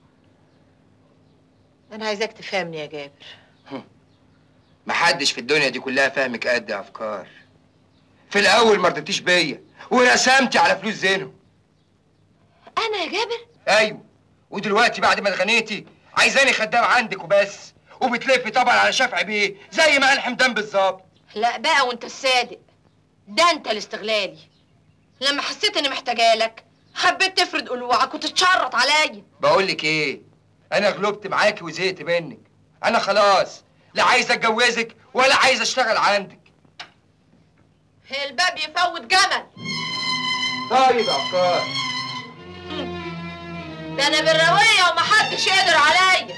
انا عايزاك تفهمني يا جابر محدش في الدنيا دي كلها فاهمك قد يا افكار في الاول ما رضيتيش بيا ورسمتي على فلوس زينهم انا يا جابر ايوه ودلوقتي بعد ما اتغنيتي عايزاني خدام عندك وبس وبتلفي طبعا على شفع بيه زي ما قال حمدان بالظبط لا بقى وانت الصادق ده انت الاستغلالي لما حسيت اني محتاجه لك حبيت تفرد قلوعك وتتشرط عليا بقول لك ايه انا غلبت معاكي وزهقت منك انا خلاص لا عايز اتجوزك ولا عايز اشتغل عندك الباب يفوت جمل طيب يا افكار ده انا بالرويه ومحدش يقدر عليا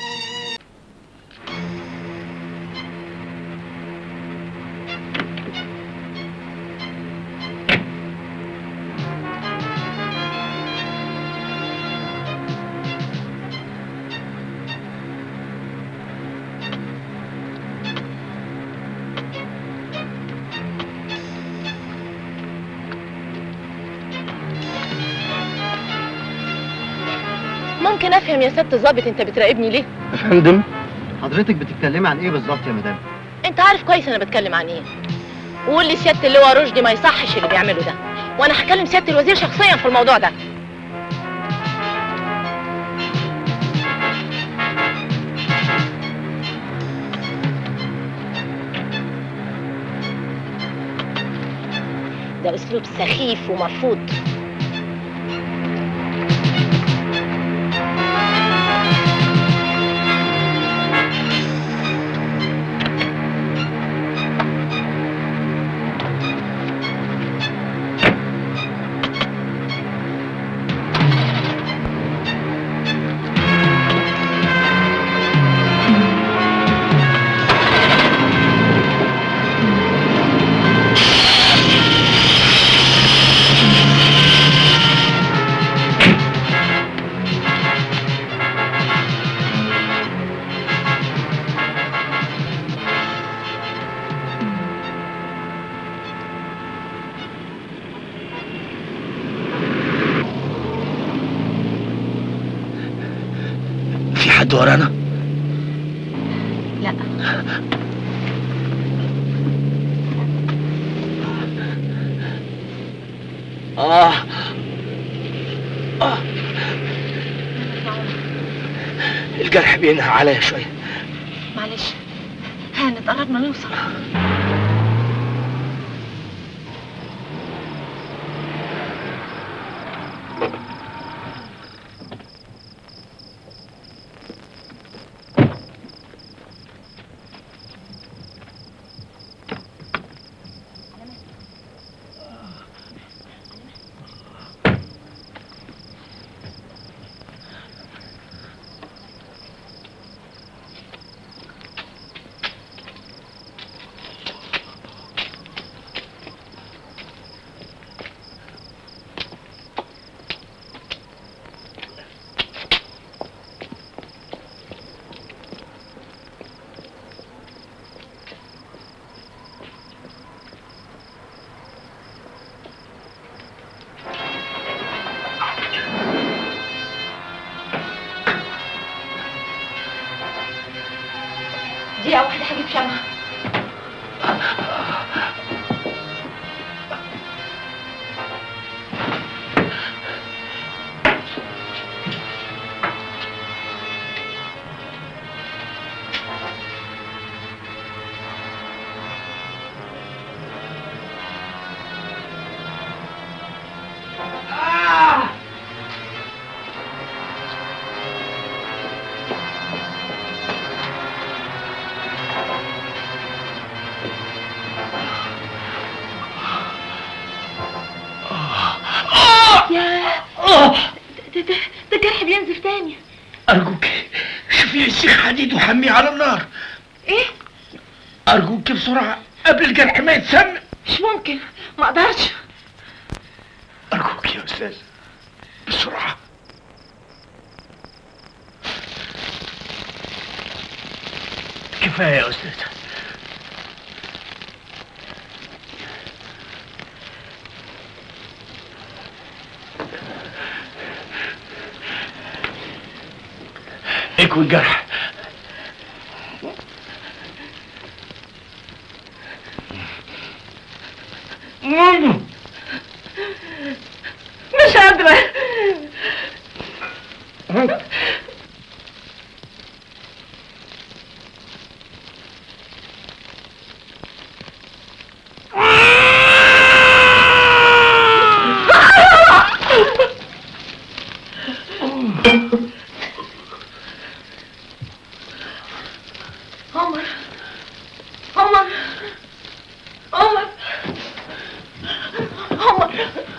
ممكن افهم يا ست ظابط انت بتراقبني ليه يا فندم حضرتك بتتكلمي عن ايه بالظبط يا مدام انت عارف كويس انا بتكلم عن ايه وقول لي سياده اللواء رشدي ما يصحش اللي بيعمله ده وانا هكلم سياده الوزير شخصيا في الموضوع ده ده اسلوب سخيف ومرفوض في حد ورانا لا آه آه الجرح بينهى عليا شويه معلش هانت قربنا نوصل دقيقة واحدة هجيب شمعة يا ده ده ده الجرح بينزف تاني ارجوك شوفي لي السيخ حديد وحميه على النار ايه ارجوك بسرعه قبل الجرح ما يتسمم مش ممكن ما اقدرش ارجوك يا استاذ بسرعه كفايه يا استاذ اكوي الجرح مش قادرة عمر عمر عمر عمر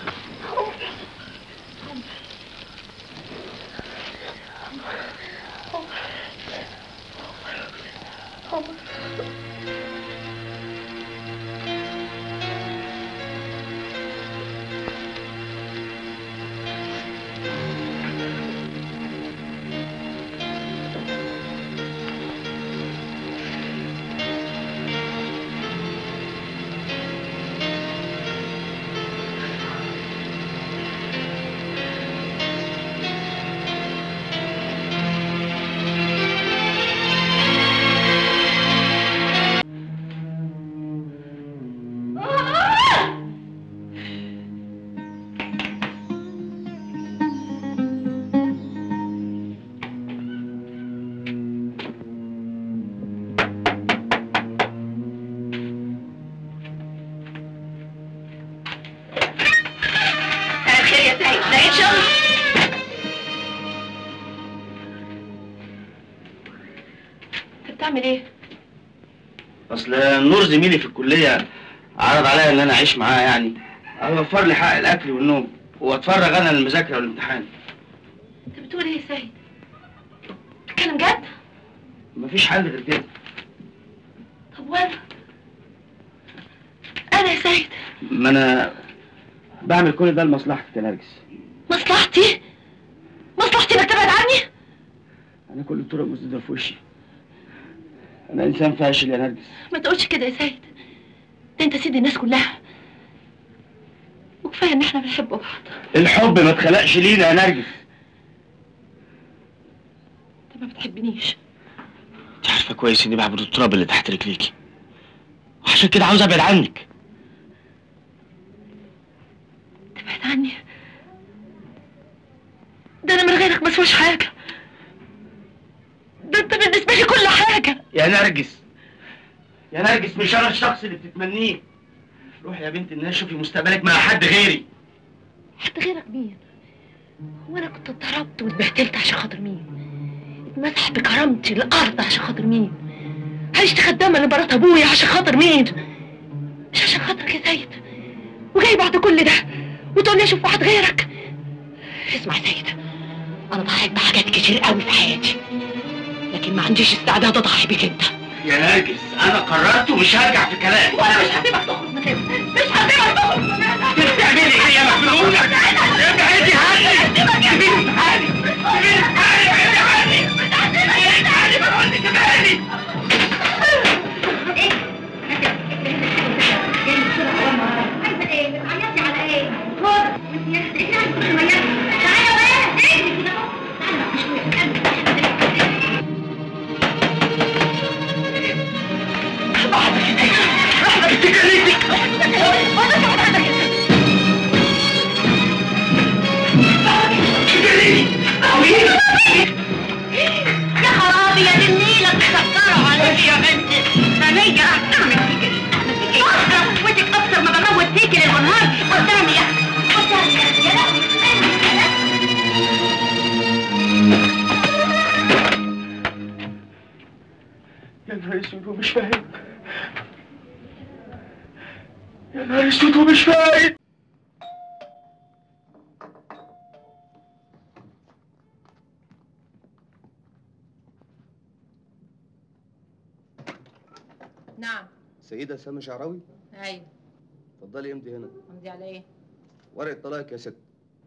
الخير يا سعيد لقيت شغل انت بتعمل ايه؟ اصل نور زميلي في الكليه عرض عليا ان انا اعيش معاه يعني هيوفر لي حق الاكل والنوم واتفرغ انا للمذاكره والامتحان انت بتقول ايه يا سعيد؟ بتتكلم جد؟ مفيش حل غير كده طب وانا؟ انا يا سعيد ما انا بعمل كل ده لمصلحتك يا نرجس مصلحتي؟ مصلحتي انك تبعد عني؟ انا كل الطرق مسدوده في وشي انا انسان فاشل يا نرجس ما تقولش كده يا سيد ده انت سيد الناس كلها وكفايه ان احنا بنحب بعض الحب ما اتخلقش لينا يا نرجس انت ما بتحبنيش انت عارفه كويس اني بعبد التراب اللي تحت رجليكي وعشان كده عاوز ابعد عنك تبعد عني ده انا من غيرك ما اسواش حاجه بالنسبه لي كل حاجه يا نرجس يا نرجس مش انا الشخص اللي بتتمنيه روحي يا بنت الناس شوفي مستقبلك مع حد غيري حد غيرك مين هو انا كنت اتضربت واتبهدلت عشان خاطر مين اتمسح بكرامتي الارض عشان خاطر مين عشت خدامه لمرات ابويا عشان خاطر مين مش عشان خاطرك يا سيد وجاي بعد كل ده وتقول لي اشوف واحد غيرك اسمع يا سيد انا ضحيت بحاجات كتير قوي في حياتي لكن ما عنديش استعداد اضحي بيك انت يا نرجس انا قررت ومش هرجع في كلامي وانا مش هسيبك تخرج من هنا مش هسيبك تخرج من هنا تعملي ايه يا مخلوقه ابعدي عني سيبيني في حالي سيبيني في حالي ابعدي عني سيبيني في حالي بقول لك ابعدي يا خرابي يا دنيلة تكسروا عليك يا بنتي ثانية اعمل فيك ايه قوتك اكتر ما بموت فيك ليل ونهار قدامي يا قدامي يا يا لهوي يا نهار اسود ومش فاهم يا نهار اسود ومش فاهم نعم سيدة سامي شعراوي ايوه اتفضلي امضي هنا امضي على ايه ورقة طلاق يا ست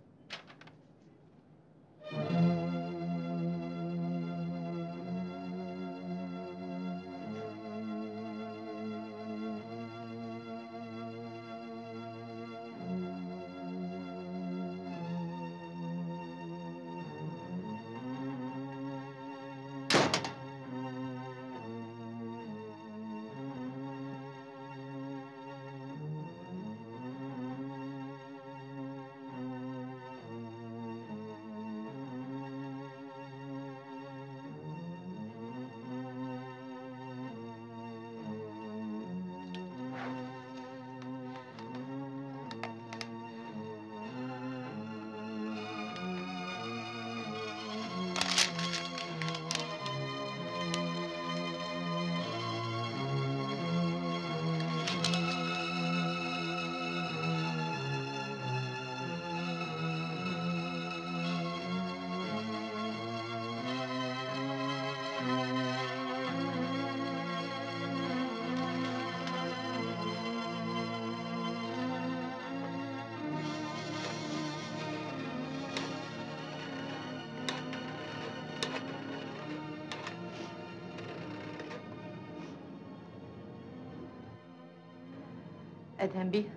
ادهم بيه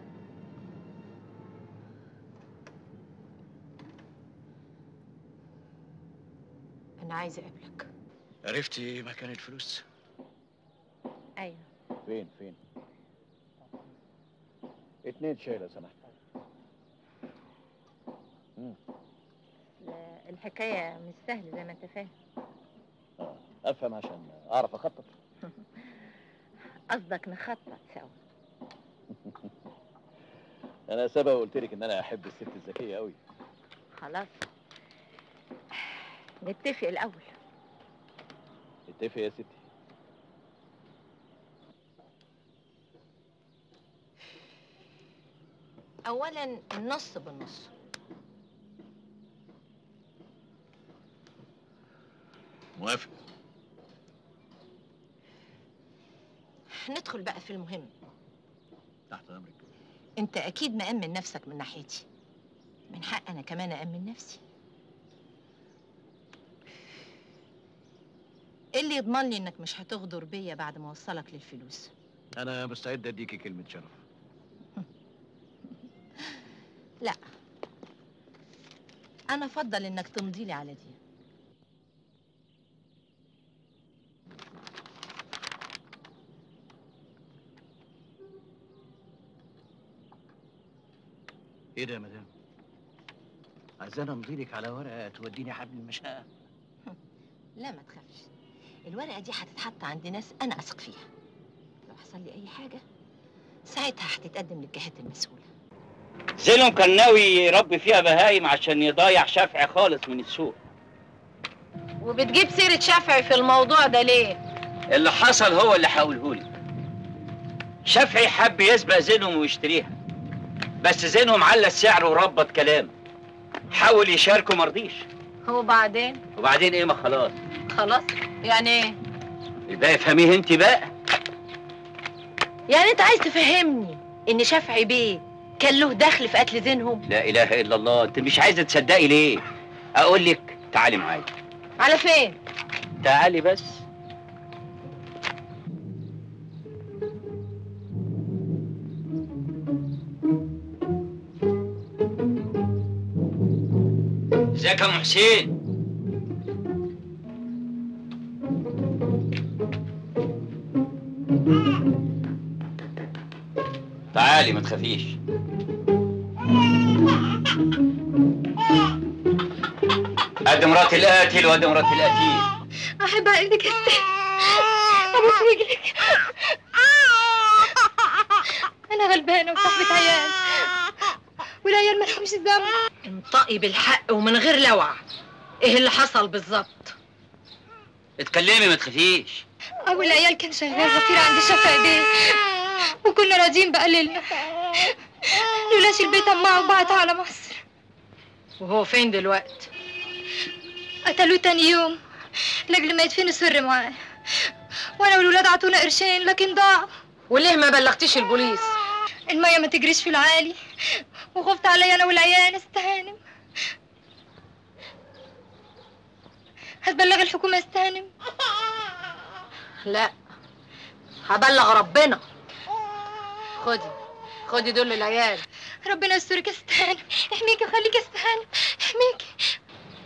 انا عايزه اقابلك عرفتي مكان الفلوس؟ ايوه فين فين؟ اتنين شاي لو سمحت مم. لا، الحكايه مش سهله زي ما انت فاهم افهم عشان اعرف اخطط قصدك نخطط سوا انا سبق وقلت لك ان انا احب الست الذكيه قوي خلاص نتفق الاول اتفق يا ستي اولا النص بالنص موافق ندخل بقى في المهم تحت امرك انت اكيد مأمن نفسك من ناحيتي من حق انا كمان أأمن نفسي ايه اللي يضمن لي انك مش هتغدر بيا بعد ما اوصلك للفلوس انا مستعد اديكي كلمه شرف لا انا افضل انك تمضي لي على دي ايه ده يا مدام عايزاني امضي لك على ورقه توديني حبل المشقه لا ما تخافش الورقه دي هتتحط عند ناس انا اثق فيها لو حصل لي اي حاجه ساعتها هتتقدم للجهات المسؤوله زينهم كان ناوي يربي فيها بهايم عشان يضيع شافعي خالص من السوق وبتجيب سيرة شافعي في الموضوع ده ليه؟ اللي حصل هو اللي هقولهولك شافعي حب يسبق زينهم ويشتريها بس زينهم على السعر وربط كلام حاول يشاركه مرضيش وبعدين؟ وبعدين ايه ما خلاص خلاص يعني ايه؟ الباقي فهميه انت بقى يعني انت عايز تفهمني ان شافعي بيه كان له دخل في قتل زينهم؟ لا اله الا الله انت مش عايزه تصدقي ليه اقول لك تعالي معايا على فين؟ تعالي بس ازيك يا ام حسين تعالي ما تخافيش ادي مرات القاتل وادي مرات القتيل احب اقلك يا ستي ابوس رجلك انا غلبانه وصاحبه عيال والعيال مالهمش ذنب انطقي بالحق ومن غير لوع ايه اللي حصل بالظبط؟ اتكلمي ما تخافيش ابو العيال كان شغال غفير عند شفا بيه وكنا راضيين بقللنا لولاش البيت اما وبعت على مصر وهو فين دلوقتي؟ قتلوه تاني يوم لاجل ما يدفنوا سر معاه وانا والولاد عطونا قرشين لكن ضاعوا وليه ما بلغتيش البوليس؟ المية ما تجريش في العالي وخفت عليا انا والعيال استهانم هتبلغ الحكومة استهانم لا هبلغ ربنا خدي خدي دول العيال ربنا يسترك يا استهانم احميكي وخليكي يا استهانم احميكي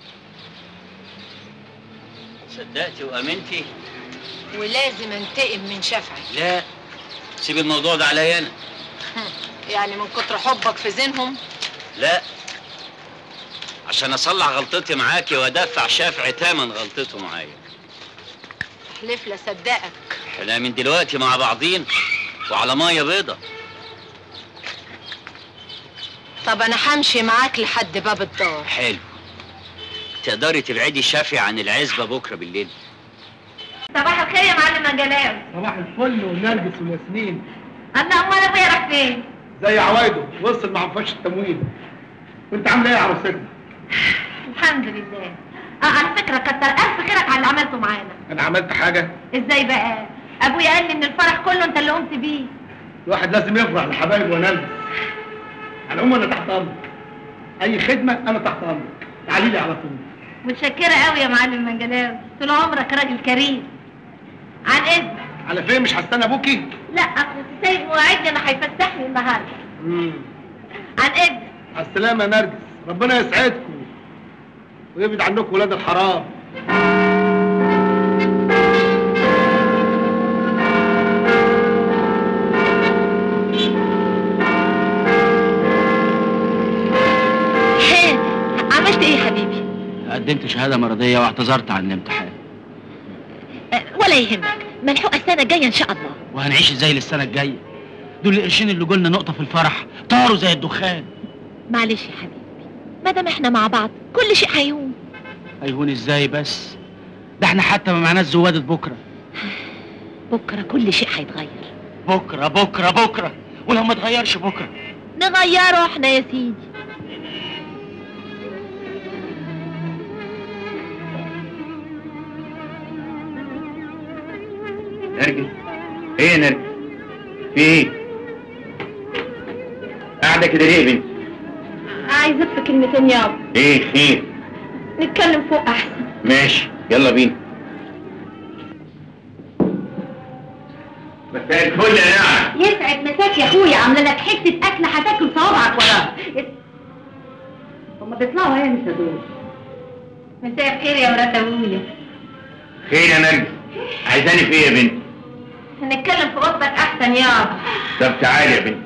صدقتي وامنتي ولازم انتقم من شفعي لا سيب الموضوع ده عليا انا يعني من كتر حبك في زينهم لا عشان اصلح غلطتي معاكي وادفع شافعي تمن غلطته معايا احلف لا صدقك احنا من دلوقتي مع بعضين وعلى ميه بيضة طب انا همشي معاك لحد باب الدار حلو تقدري تبعدي شافعي عن العزبة بكرة بالليل صباح الخير يا معلم منجلاوي صباح الفل ونرجس وياسمين انا امال ابويا راح فين؟ زي عوايده وصل مع مفش التموين وانت عامله ايه يا عروستنا؟ الحمد لله اه على فكره كتر الف خيرك على اللي عملته معانا انا عملت حاجه ازاي بقى؟ ابويا قال لي ان الفرح كله انت اللي قمت بيه الواحد لازم يفرح لحبايبه ونلبس على العموم انا تحت امرك اي خدمه انا تحت امرك تعالي لي على طول متشكره قوي يا معلم منجلاوي طول عمرك راجل كريم عن اذنك على فين مش هستنى ابوكي؟ لا اصل السيد موعدني انه هيفسحني النهارده امم عن اذنك على السلامه يا نرجس ربنا يسعدكم ويبعد عنكم ولاد الحرام عملت ايه يا حبيبي؟ قدمت شهاده مرضيه واعتذرت عن الامتحان أه، ولا يهمك ملحوقه السنه الجايه ان شاء الله وهنعيش ازاي للسنه الجايه دول القرشين اللي قلنا نقطه في الفرح طاروا زي الدخان معلش يا حبيبي ما دام احنا مع بعض كل شيء هيهون هيهون ازاي بس ده احنا حتى ما معناش زواده بكره بكره كل شيء هيتغير بكره بكره بكره ولو ما اتغيرش بكره نغيره احنا يا سيدي نرجس ايه يا نرجس في ايه قاعده كده ليه يا بنت عايزك في كلمتين يابا ايه خير نتكلم فوق احسن ماشي يلا بينا مساء الفل يا نعم يسعد مساك يا اخويا عامله لك حته اكل هتاكل صوابعك وراها هما بيطلعوا امتى دول؟ مساء الخير يا ولاد ابويا خير يا نرجس عايزاني في ايه يا بنت هنتكلم في اوضتك احسن يابا طب تعالي يا بنت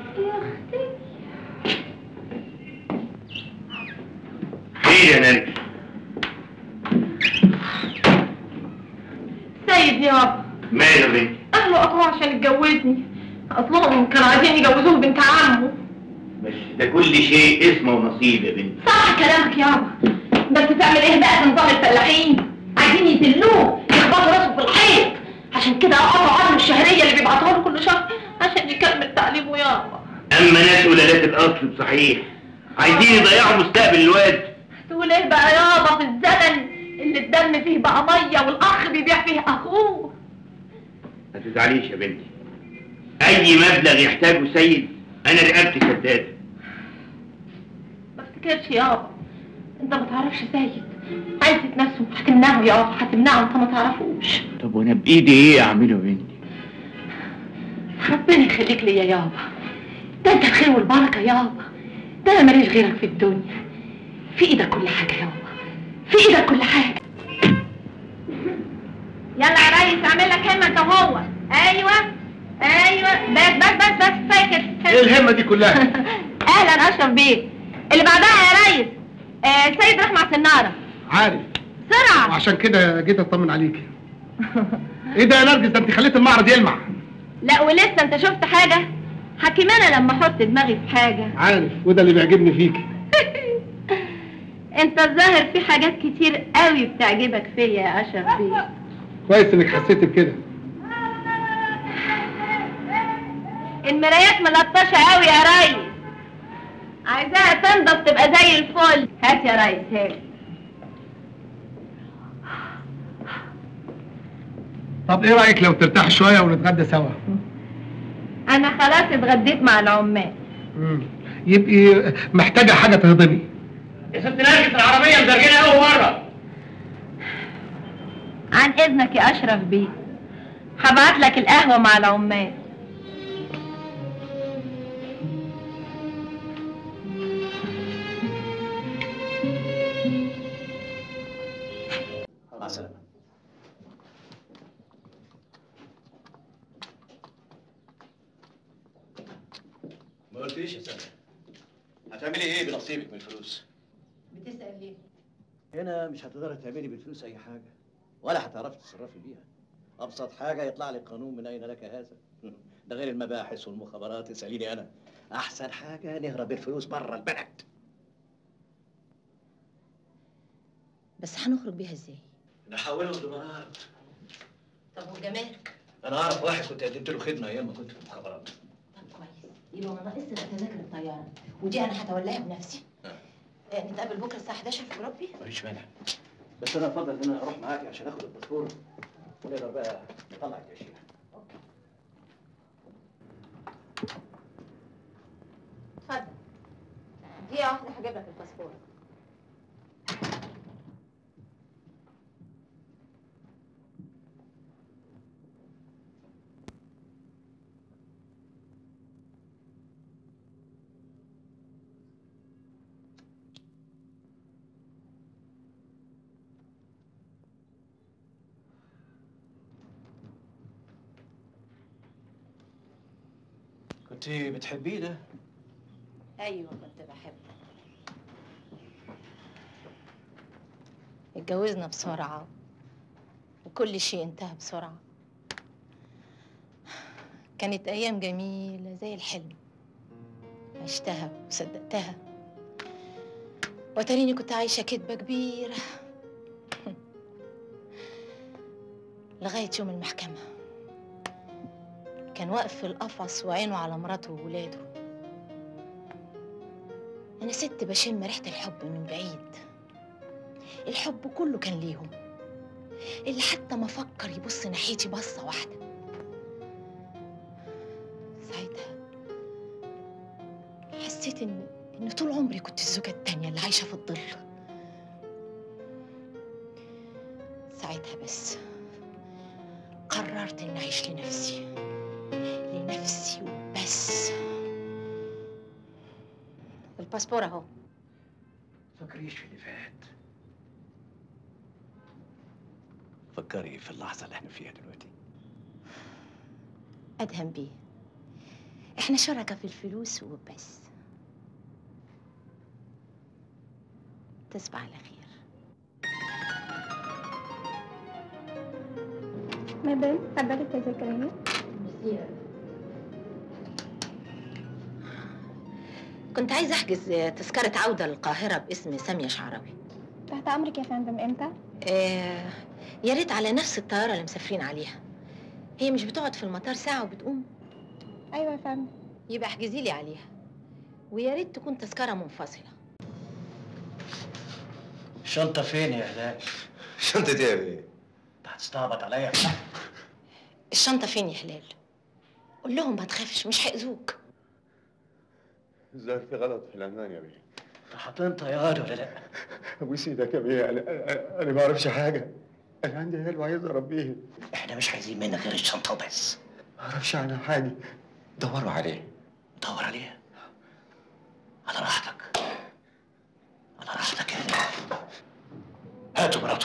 خير يا نرجس سيد سيد يابا ماله بنتي اهله قطعوه عشان يتجوزني اصلهم كانوا عايزين يجوزوه بنت عمه بس ده كل شيء اسمه ونصيب يا بنتي صح كلامك يابا بس تعمل ايه بقى في نظام الفلاحين عايزين يذلوه يخبطوا راسه في الحيط عشان كده قطعوا عنه الشهريه اللي بيبعتوها له كل شهر عشان يكمل تعليمه يابا اما ناس ولادات الاصل صحيح عايزين يضيعوا مستقبل الواد تقول ايه بقى يابا في الزمن اللي الدم فيه بقى ميه والاخ بيبيع فيه اخوه ما تزعليش يا بنتي اي مبلغ يحتاجه سيد انا رقبتي سداد ما افتكرش يابا انت ما تعرفش سيد عايز تتنسوا هتمنعه يابا هتمنعه انت ما تعرفوش طب وانا بايدي ايه اعمله يا بنتي ربنا يخليك ليا يابا ده انت الخير والبركه يابا ده انا ماليش غيرك في الدنيا في ايدك كل حاجه يابا في ايدك كل حاجه يلا يا ريس اعمل لك همه انت وهو ايوه ايوه بس بس بس بس فاكر ايه الهمه دي كلها اهلا اشرف بيه اللي بعدها يا ريس آه سيد رحمة سنارة عارف بسرعة وعشان كده جيت اطمن عليك ايه ده يا نرجس ده انت خليت المعرض يلمع لا ولسه انت شفت حاجة حكيم انا لما احط دماغي في حاجة عارف وده اللي بيعجبني فيك انت الظاهر في حاجات كتير قوي بتعجبك فيا يا اشرف بيه كويس انك حسيت بكده المرايات ملطشة قوي يا ريس عايزاها تنضف تبقى زي الفل هات يا ريس هات طب ايه رايك لو ترتاح شويه ونتغدى سوا انا خلاص اتغديت مع العمال مم. يبقي محتاجه حاجه تهضمي يا ست نرجس العربية مزرجنة أول مرة عن اذنك يا اشرف بيه هبعت لك القهوة مع العمال مع السلامة ما قلتليش يا سامي هتعملي ايه بنصيبك من الفلوس؟ بتسأل ليه؟ هنا مش هتقدري تعملي بالفلوس اي حاجة ولا هتعرفي تتصرفي بيها ابسط حاجة يطلع لك قانون من اين لك هذا ده غير المباحث والمخابرات اسأليني انا احسن حاجة نهرب الفلوس بره البلد بس هنخرج بيها ازاي؟ نحولهم دولارات طب والجمارك؟ انا اعرف واحد كنت قدمت له خدمة ايام ما كنت في المخابرات يبقى ما ناقص لك تذاكر الطيارة ودي انا هتولاها بنفسي آه، نتقابل بكره الساعة 11 في مربي مفيش مانع بس انا افضل ان انا اروح معاكي عشان اخد الباسبور ونقدر بقى نطلع التأشيرة اتفضل دقيقة واحدة هجيب لك الباسبور كنت بتحبيه ده ايوه كنت بحبه اتجوزنا بسرعة وكل شيء انتهى بسرعة كانت أيام جميلة زي الحلم عشتها وصدقتها وتريني كنت عايشة كدبة كبيرة لغاية يوم المحكمة كان واقف في القفص وعينه على مراته وولاده أنا ست بشم ريحة الحب من بعيد الحب كله كان ليهم اللي حتى ما فكر يبص ناحيتي بصة واحدة ساعتها حسيت إن إن طول عمري كنت الزوجة التانية اللي عايشة في الظل ساعتها بس قررت إني أعيش لنفسي لنفسي وبس الباسبور أهو فكريش في اللي فات فكري في اللحظة اللي احنا فيها دلوقتي أدهم بيه إحنا شركة في الفلوس وبس تصبح على خير مدام حضرتك تذكريني كنت عايزه احجز تذكره عوده للقاهره باسم ساميه شعراوي تحت امرك يا فندم امتى آه يا ريت على نفس الطياره اللي مسافرين عليها هي مش بتقعد في المطار ساعه وبتقوم ايوه يا فندم يبقى احجزي لي عليها ويا ريت تكون تذكره منفصله الشنطة فين يا هلال؟ شنطة ايه يا بيه؟ انت هتستعبط عليا الشنطه فين يا هلال قول لهم ما تخافش مش هيأذوك الظاهر في غلط في العنوان يا بيه انت حاطين طيار ولا لا؟ ابوس ايدك يا بيه انا انا أنا ما اعرفش حاجة انا عندي عيال وعايز اربيه احنا مش عايزين منك غير الشنطة وبس ما اعرفش عنها حاجة دوروا عليه دور عليها على راحتك على راحتك يا هلال هاتوا مراته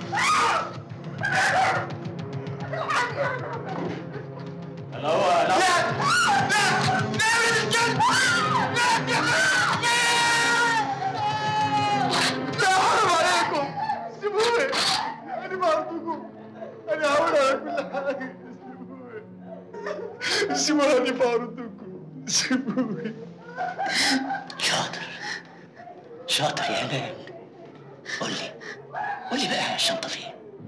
هلا هو هلا لا حرام عليكم سيبوني انا بعرفكم انا هقول على كل حاجة سيبوني سيبوني بعرضكم سيبوني شاطر شاطر يا هلال قول لي قول لي بقى الشنطة فين؟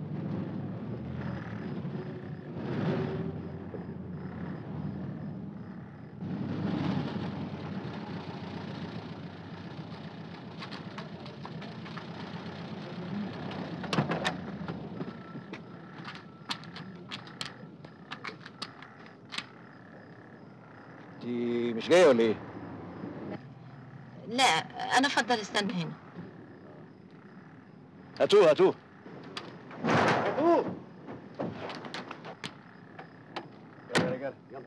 دي مش جاية ولا ايه؟ لا انا افضل استنى هنا هاتوه هاتوه هاتوه يلا يا رجالة يلا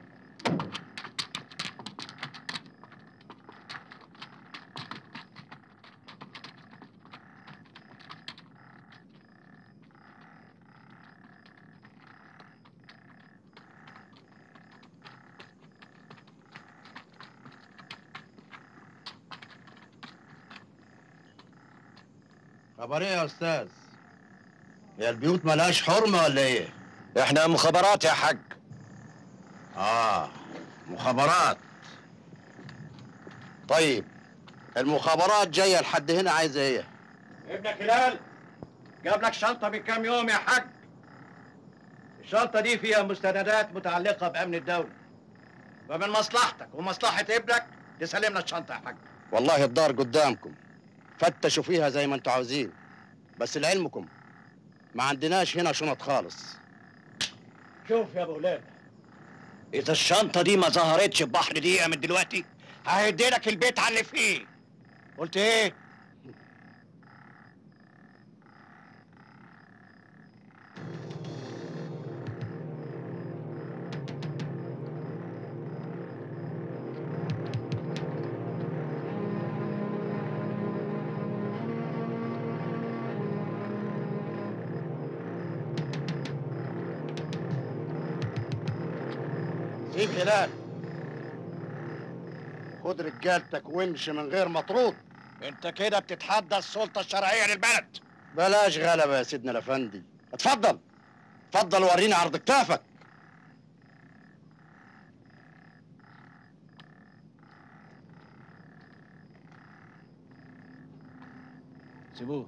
خبر ايه يا استاذ؟ هي البيوت ملهاش حرمة ولا ايه؟ احنا مخابرات يا حاج اه مخابرات طيب المخابرات جاية لحد هنا عايزة ايه؟ ابنك هلال جاب لك شنطة من كام يوم يا حاج الشنطة دي فيها مستندات متعلقة بأمن الدولة فمن مصلحتك ومصلحة ابنك تسلمنا الشنطة يا حاج والله الدار قدامكم فتشوا فيها زي ما انتوا عاوزين بس لعلمكم ما عندناش هنا شنط خالص شوف يا ابو ولاد اذا الشنطة دي ما ظهرتش ببحر دقيقة من دلوقتي ههدي لك البيت على اللي فيه قلت ايه؟ سيب هلال خد رجالتك وامشي من غير مطرود انت كده بتتحدى السلطة الشرعية للبلد بلاش غلبة يا سيدنا الافندي اتفضل اتفضل وريني عرض كتافك سيبوه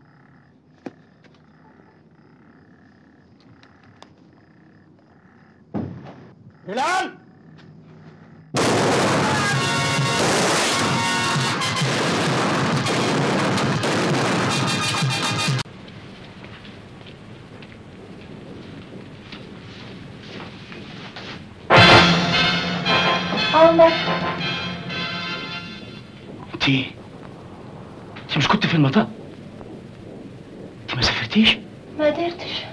هلال عمر انت انت مش كنت في المطار انت ما سافرتيش ما قدرتش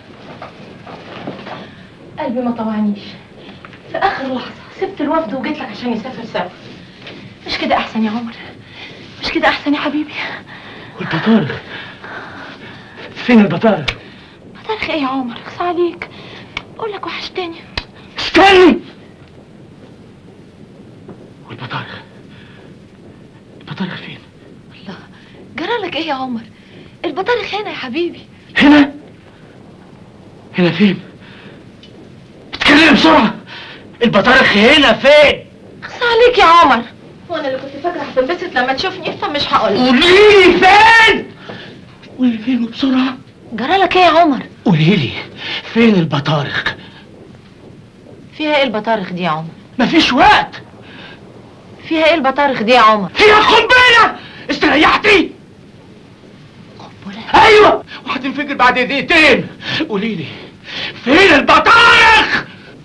قلبي ما طوعنيش في اخر لحظه سبت الوفد وجيت لك عشان نسافر سوا مش كده احسن يا عمر مش كده احسن يا حبيبي والبطارخ فين البطارخ بطرخ ايه يا عمر اخص عليك اقول لك وحشتني استني والبطارخ البطارخ فين الله جرالك ايه يا عمر البطارخ هنا يا حبيبي هنا هنا فين بسرعه البطارخ هنا فين خص عليك يا عمر وانا اللي كنت فاكره هتنبسط لما تشوفني فمش هقول قولي لي فين قولي لي فين بسرعه جرالك ايه يا عمر قولي لي فين البطارخ فيها ايه البطارخ دي يا عمر مفيش وقت فيها ايه البطارخ دي يا عمر هي قنبله استريحتي قنبله ايوه وهتنفجر بعد دقيقتين قولي لي فين البطارخ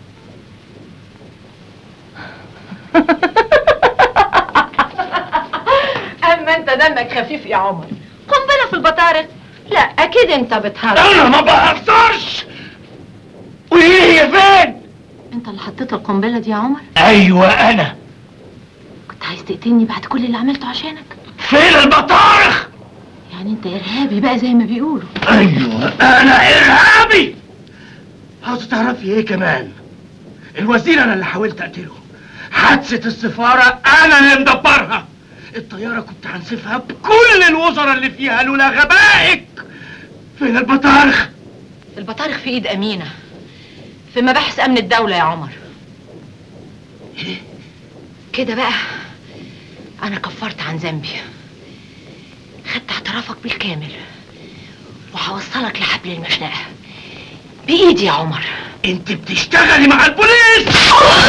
اما انت دمك خفيف يا عمر قنبله في البطارخ لا اكيد انت بتهرج انا ما بهزرش قولي لي هي فين انت اللي حطيت القنبله دي يا عمر ايوه انا كنت عايز تقتلني بعد كل اللي عملته عشانك فين البطارخ يعني انت ارهابي بقى زي ما بيقولوا ايوه انا ارهابي عاوزه تعرفي ايه كمان الوزير انا اللي حاولت اقتله حادثه السفاره انا اللي مدبرها الطياره كنت هنسفها بكل الوزراء اللي فيها لولا غبائك فين البطارخ البطارخ في ايد امينه في مباحث امن الدوله يا عمر كده بقى انا كفرت عن ذنبي خدت اعترافك بالكامل وهوصلك لحبل المشنقه بايدي يا عمر انت بتشتغلي مع البوليس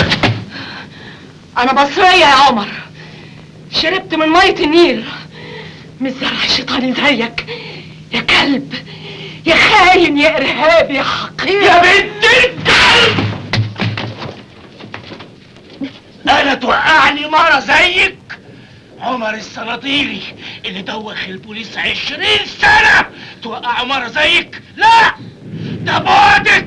انا مصريه يا عمر شربت من ميه النيل مش زرع شيطاني زيك يا كلب يا خاين يا ارهابي يا حقير يا بنت الكلب انا توقعني مرة زيك عمر الصناديلي اللي دوخ البوليس عشرين سنة توقعه مرة زيك لا ده بعدك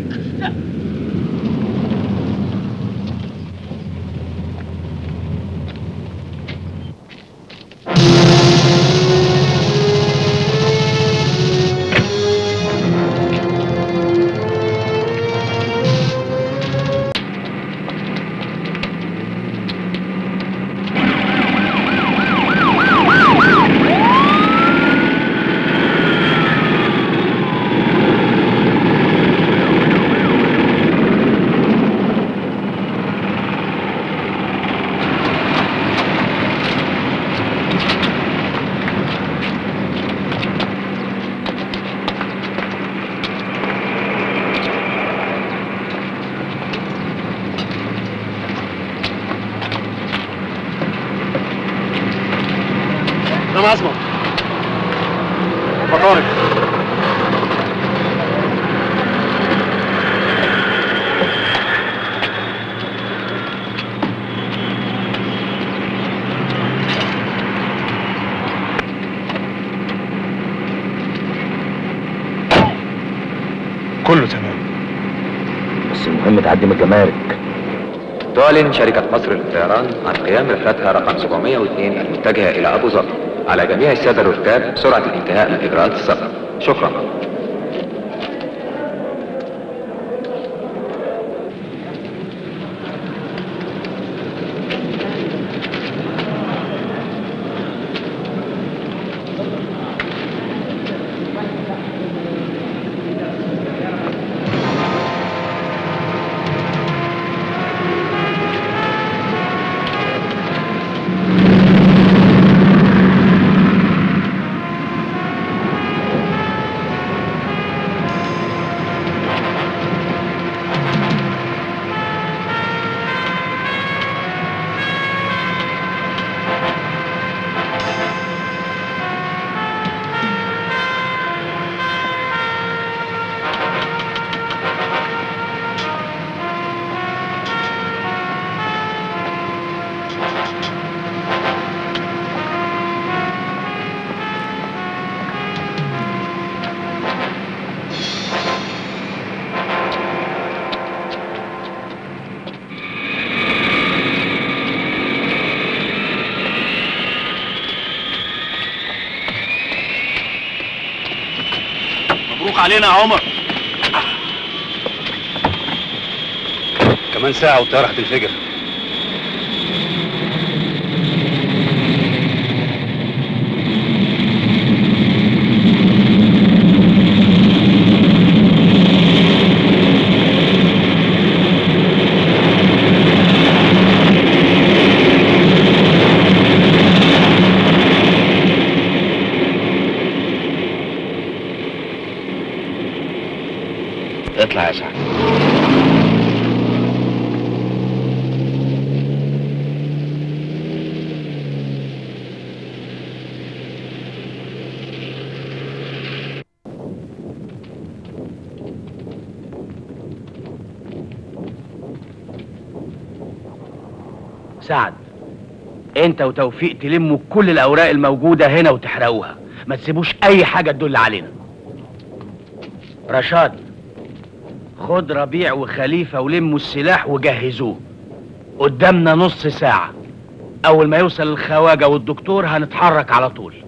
ده معظمة بطارق كله تمام بس المهم تعدي من الجمارك تعلن شركة مصر للطيران عن قيام رحلتها رقم 702 المتجهة إلى أبو ظبي على جميع السادة الركاب سرعة الانتهاء من إجراءات السفر شكرا مبروك علينا يا عمر كمان ساعة والطيارة هتنفجر سعد انت وتوفيق تلموا كل الاوراق الموجوده هنا وتحرقوها ما تسيبوش اي حاجه تدل علينا رشاد خد ربيع وخليفه ولموا السلاح وجهزوه قدامنا نص ساعه اول ما يوصل الخواجه والدكتور هنتحرك على طول